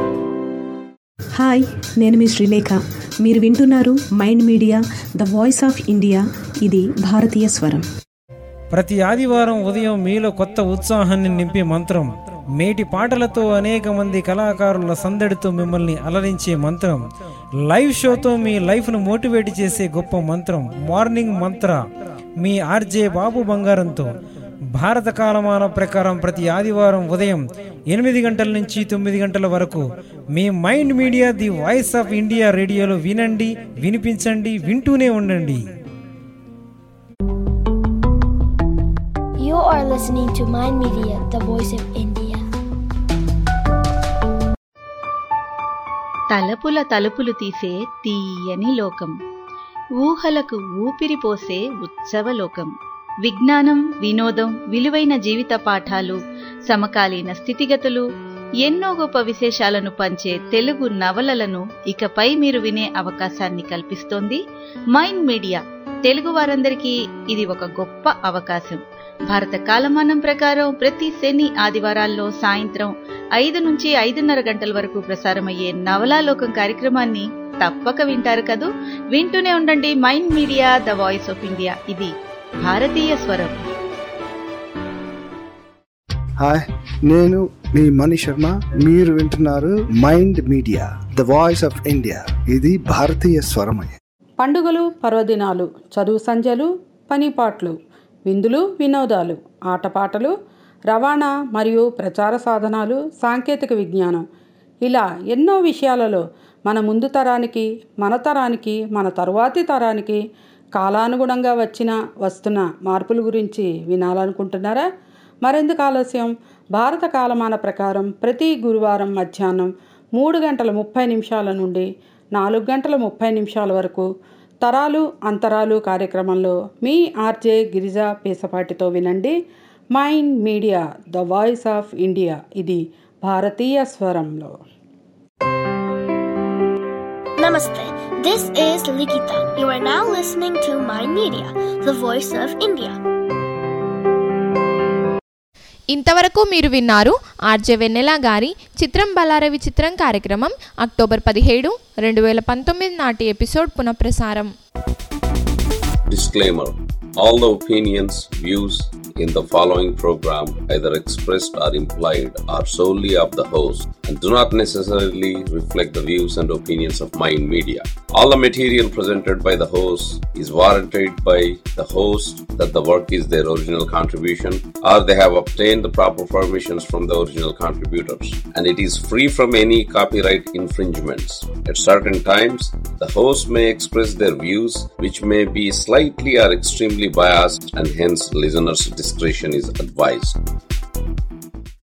హాయ్ నేను మీ శ్రీలేఖ మీరు వింటున్నారు mind media the voice of India ఇది భారతీయ స్వరం ప్రతి ఆదివారం ఉదయం మీలో కొత్త ఉత్సాహాన్ని నింపే మంత్రం మేటి పాటలతో అనేక మంది కళాకారుల సందడితో మిమ్మల్ని అలరించే మంత్రం లైవ్ షోతో మీ లైఫ్ను మోటివేట్ చేసే గొప్ప మంత్రం మార్నింగ్ మంత్ర మీ ఆర్జే బాబు బంగారంతో భారత కాలమాన ప్రకారం ప్రతి ఆదివారం ఉదయం ఎనిమిది గంటల నుంచి తొమ్మిది గంటల వరకు మీ mind media the voice of India రేడియోలో వినండి వినిపించండి వింటూనే ఉండండి You are listening to Mind Media, the voice of India. తలపుల తలుపులు తీసే తీయని లోకం ఊహలకు ఊపిరి పోసే ఉత్సవలోకం విజ్ఞానం వినోదం విలువైన జీవిత పాఠాలు సమకాలీన స్థితిగతులు ఎన్నో గొప్ప విశేషాలను పంచే తెలుగు నవలలను ఇకపై మీరు వినే అవకాశాన్ని కల్పిస్తోంది మైండ్ మీడియా తెలుగు వారందరికీ ఇది ఒక గొప్ప అవకాశం భారత కాలమానం ప్రకారం ప్రతి శని ఆదివారాల్లో సాయంత్రం ఐదు నుంచి ఐదున్నర గంటల వరకు ప్రసారమయ్యే నవలాలోకం కార్యక్రమాన్ని తప్పక వింటారు కదూ వింటూనే ఉండండి mind media the voice of India ఇది భారతీయ స్వరం హాయ్ నేను మీ మణి శర్మ మీరు వింటున్నారు mind media the voice of India ఇది భారతీయ స్వరమయ పండుగలు పర్వదినాలు చదువు సంధ్యలు పనిపాట్లు విందులు వినోదాలు ఆటపాటలు రవాణా మరియు ప్రచార సాధనాలు సాంకేతిక విజ్ఞానం ఇలా ఎన్నో విషయాలలో మన ముందు తరానికి మన తరానికి మన తరువాతి తరానికి కాలానుగుణంగా వచ్చిన వస్తున్న మార్పుల గురించి వినాలనుకుంటున్నారా మరెందుకు ఆలస్యం భారత కాలమాన ప్రకారం ప్రతి గురువారం మధ్యాహ్నం మూడు గంటల ముప్పై నిమిషాల నుండి నాలుగు గంటల ముప్పై నిమిషాల వరకు తరాలు అంతరాలు కార్యక్రమంలో మీ ఆర్జే గిరిజా పేసపాటితో వినండి mind media the voice of India ఇది భారతీయ స్వరంలో Namaste. This is Likita. You are now listening to Mind Media, the voice of India. ఇంతవరకు మీరు విన్నారు ఆర్జే వెన్నెల గారి చిత్రం బలారవి చిత్రం కార్యక్రమం అక్టోబర్ పదిహేడు రెండు వేల పంతొమ్మిది నాటి ఎపిసోడ్ పునఃప్రసారం Disclaimer All the opinions, views in the following program, either expressed or implied, are solely of the host and do not necessarily reflect the views and opinions of Mind Media. All the material presented by the host is warranted by the host that the work is their original contribution or they have obtained the proper permissions from the original contributors and it is free from any copyright infringements. At certain times, the host may express their views which may be slightly or extremely biased and hence listeners' discretion discretion is advised.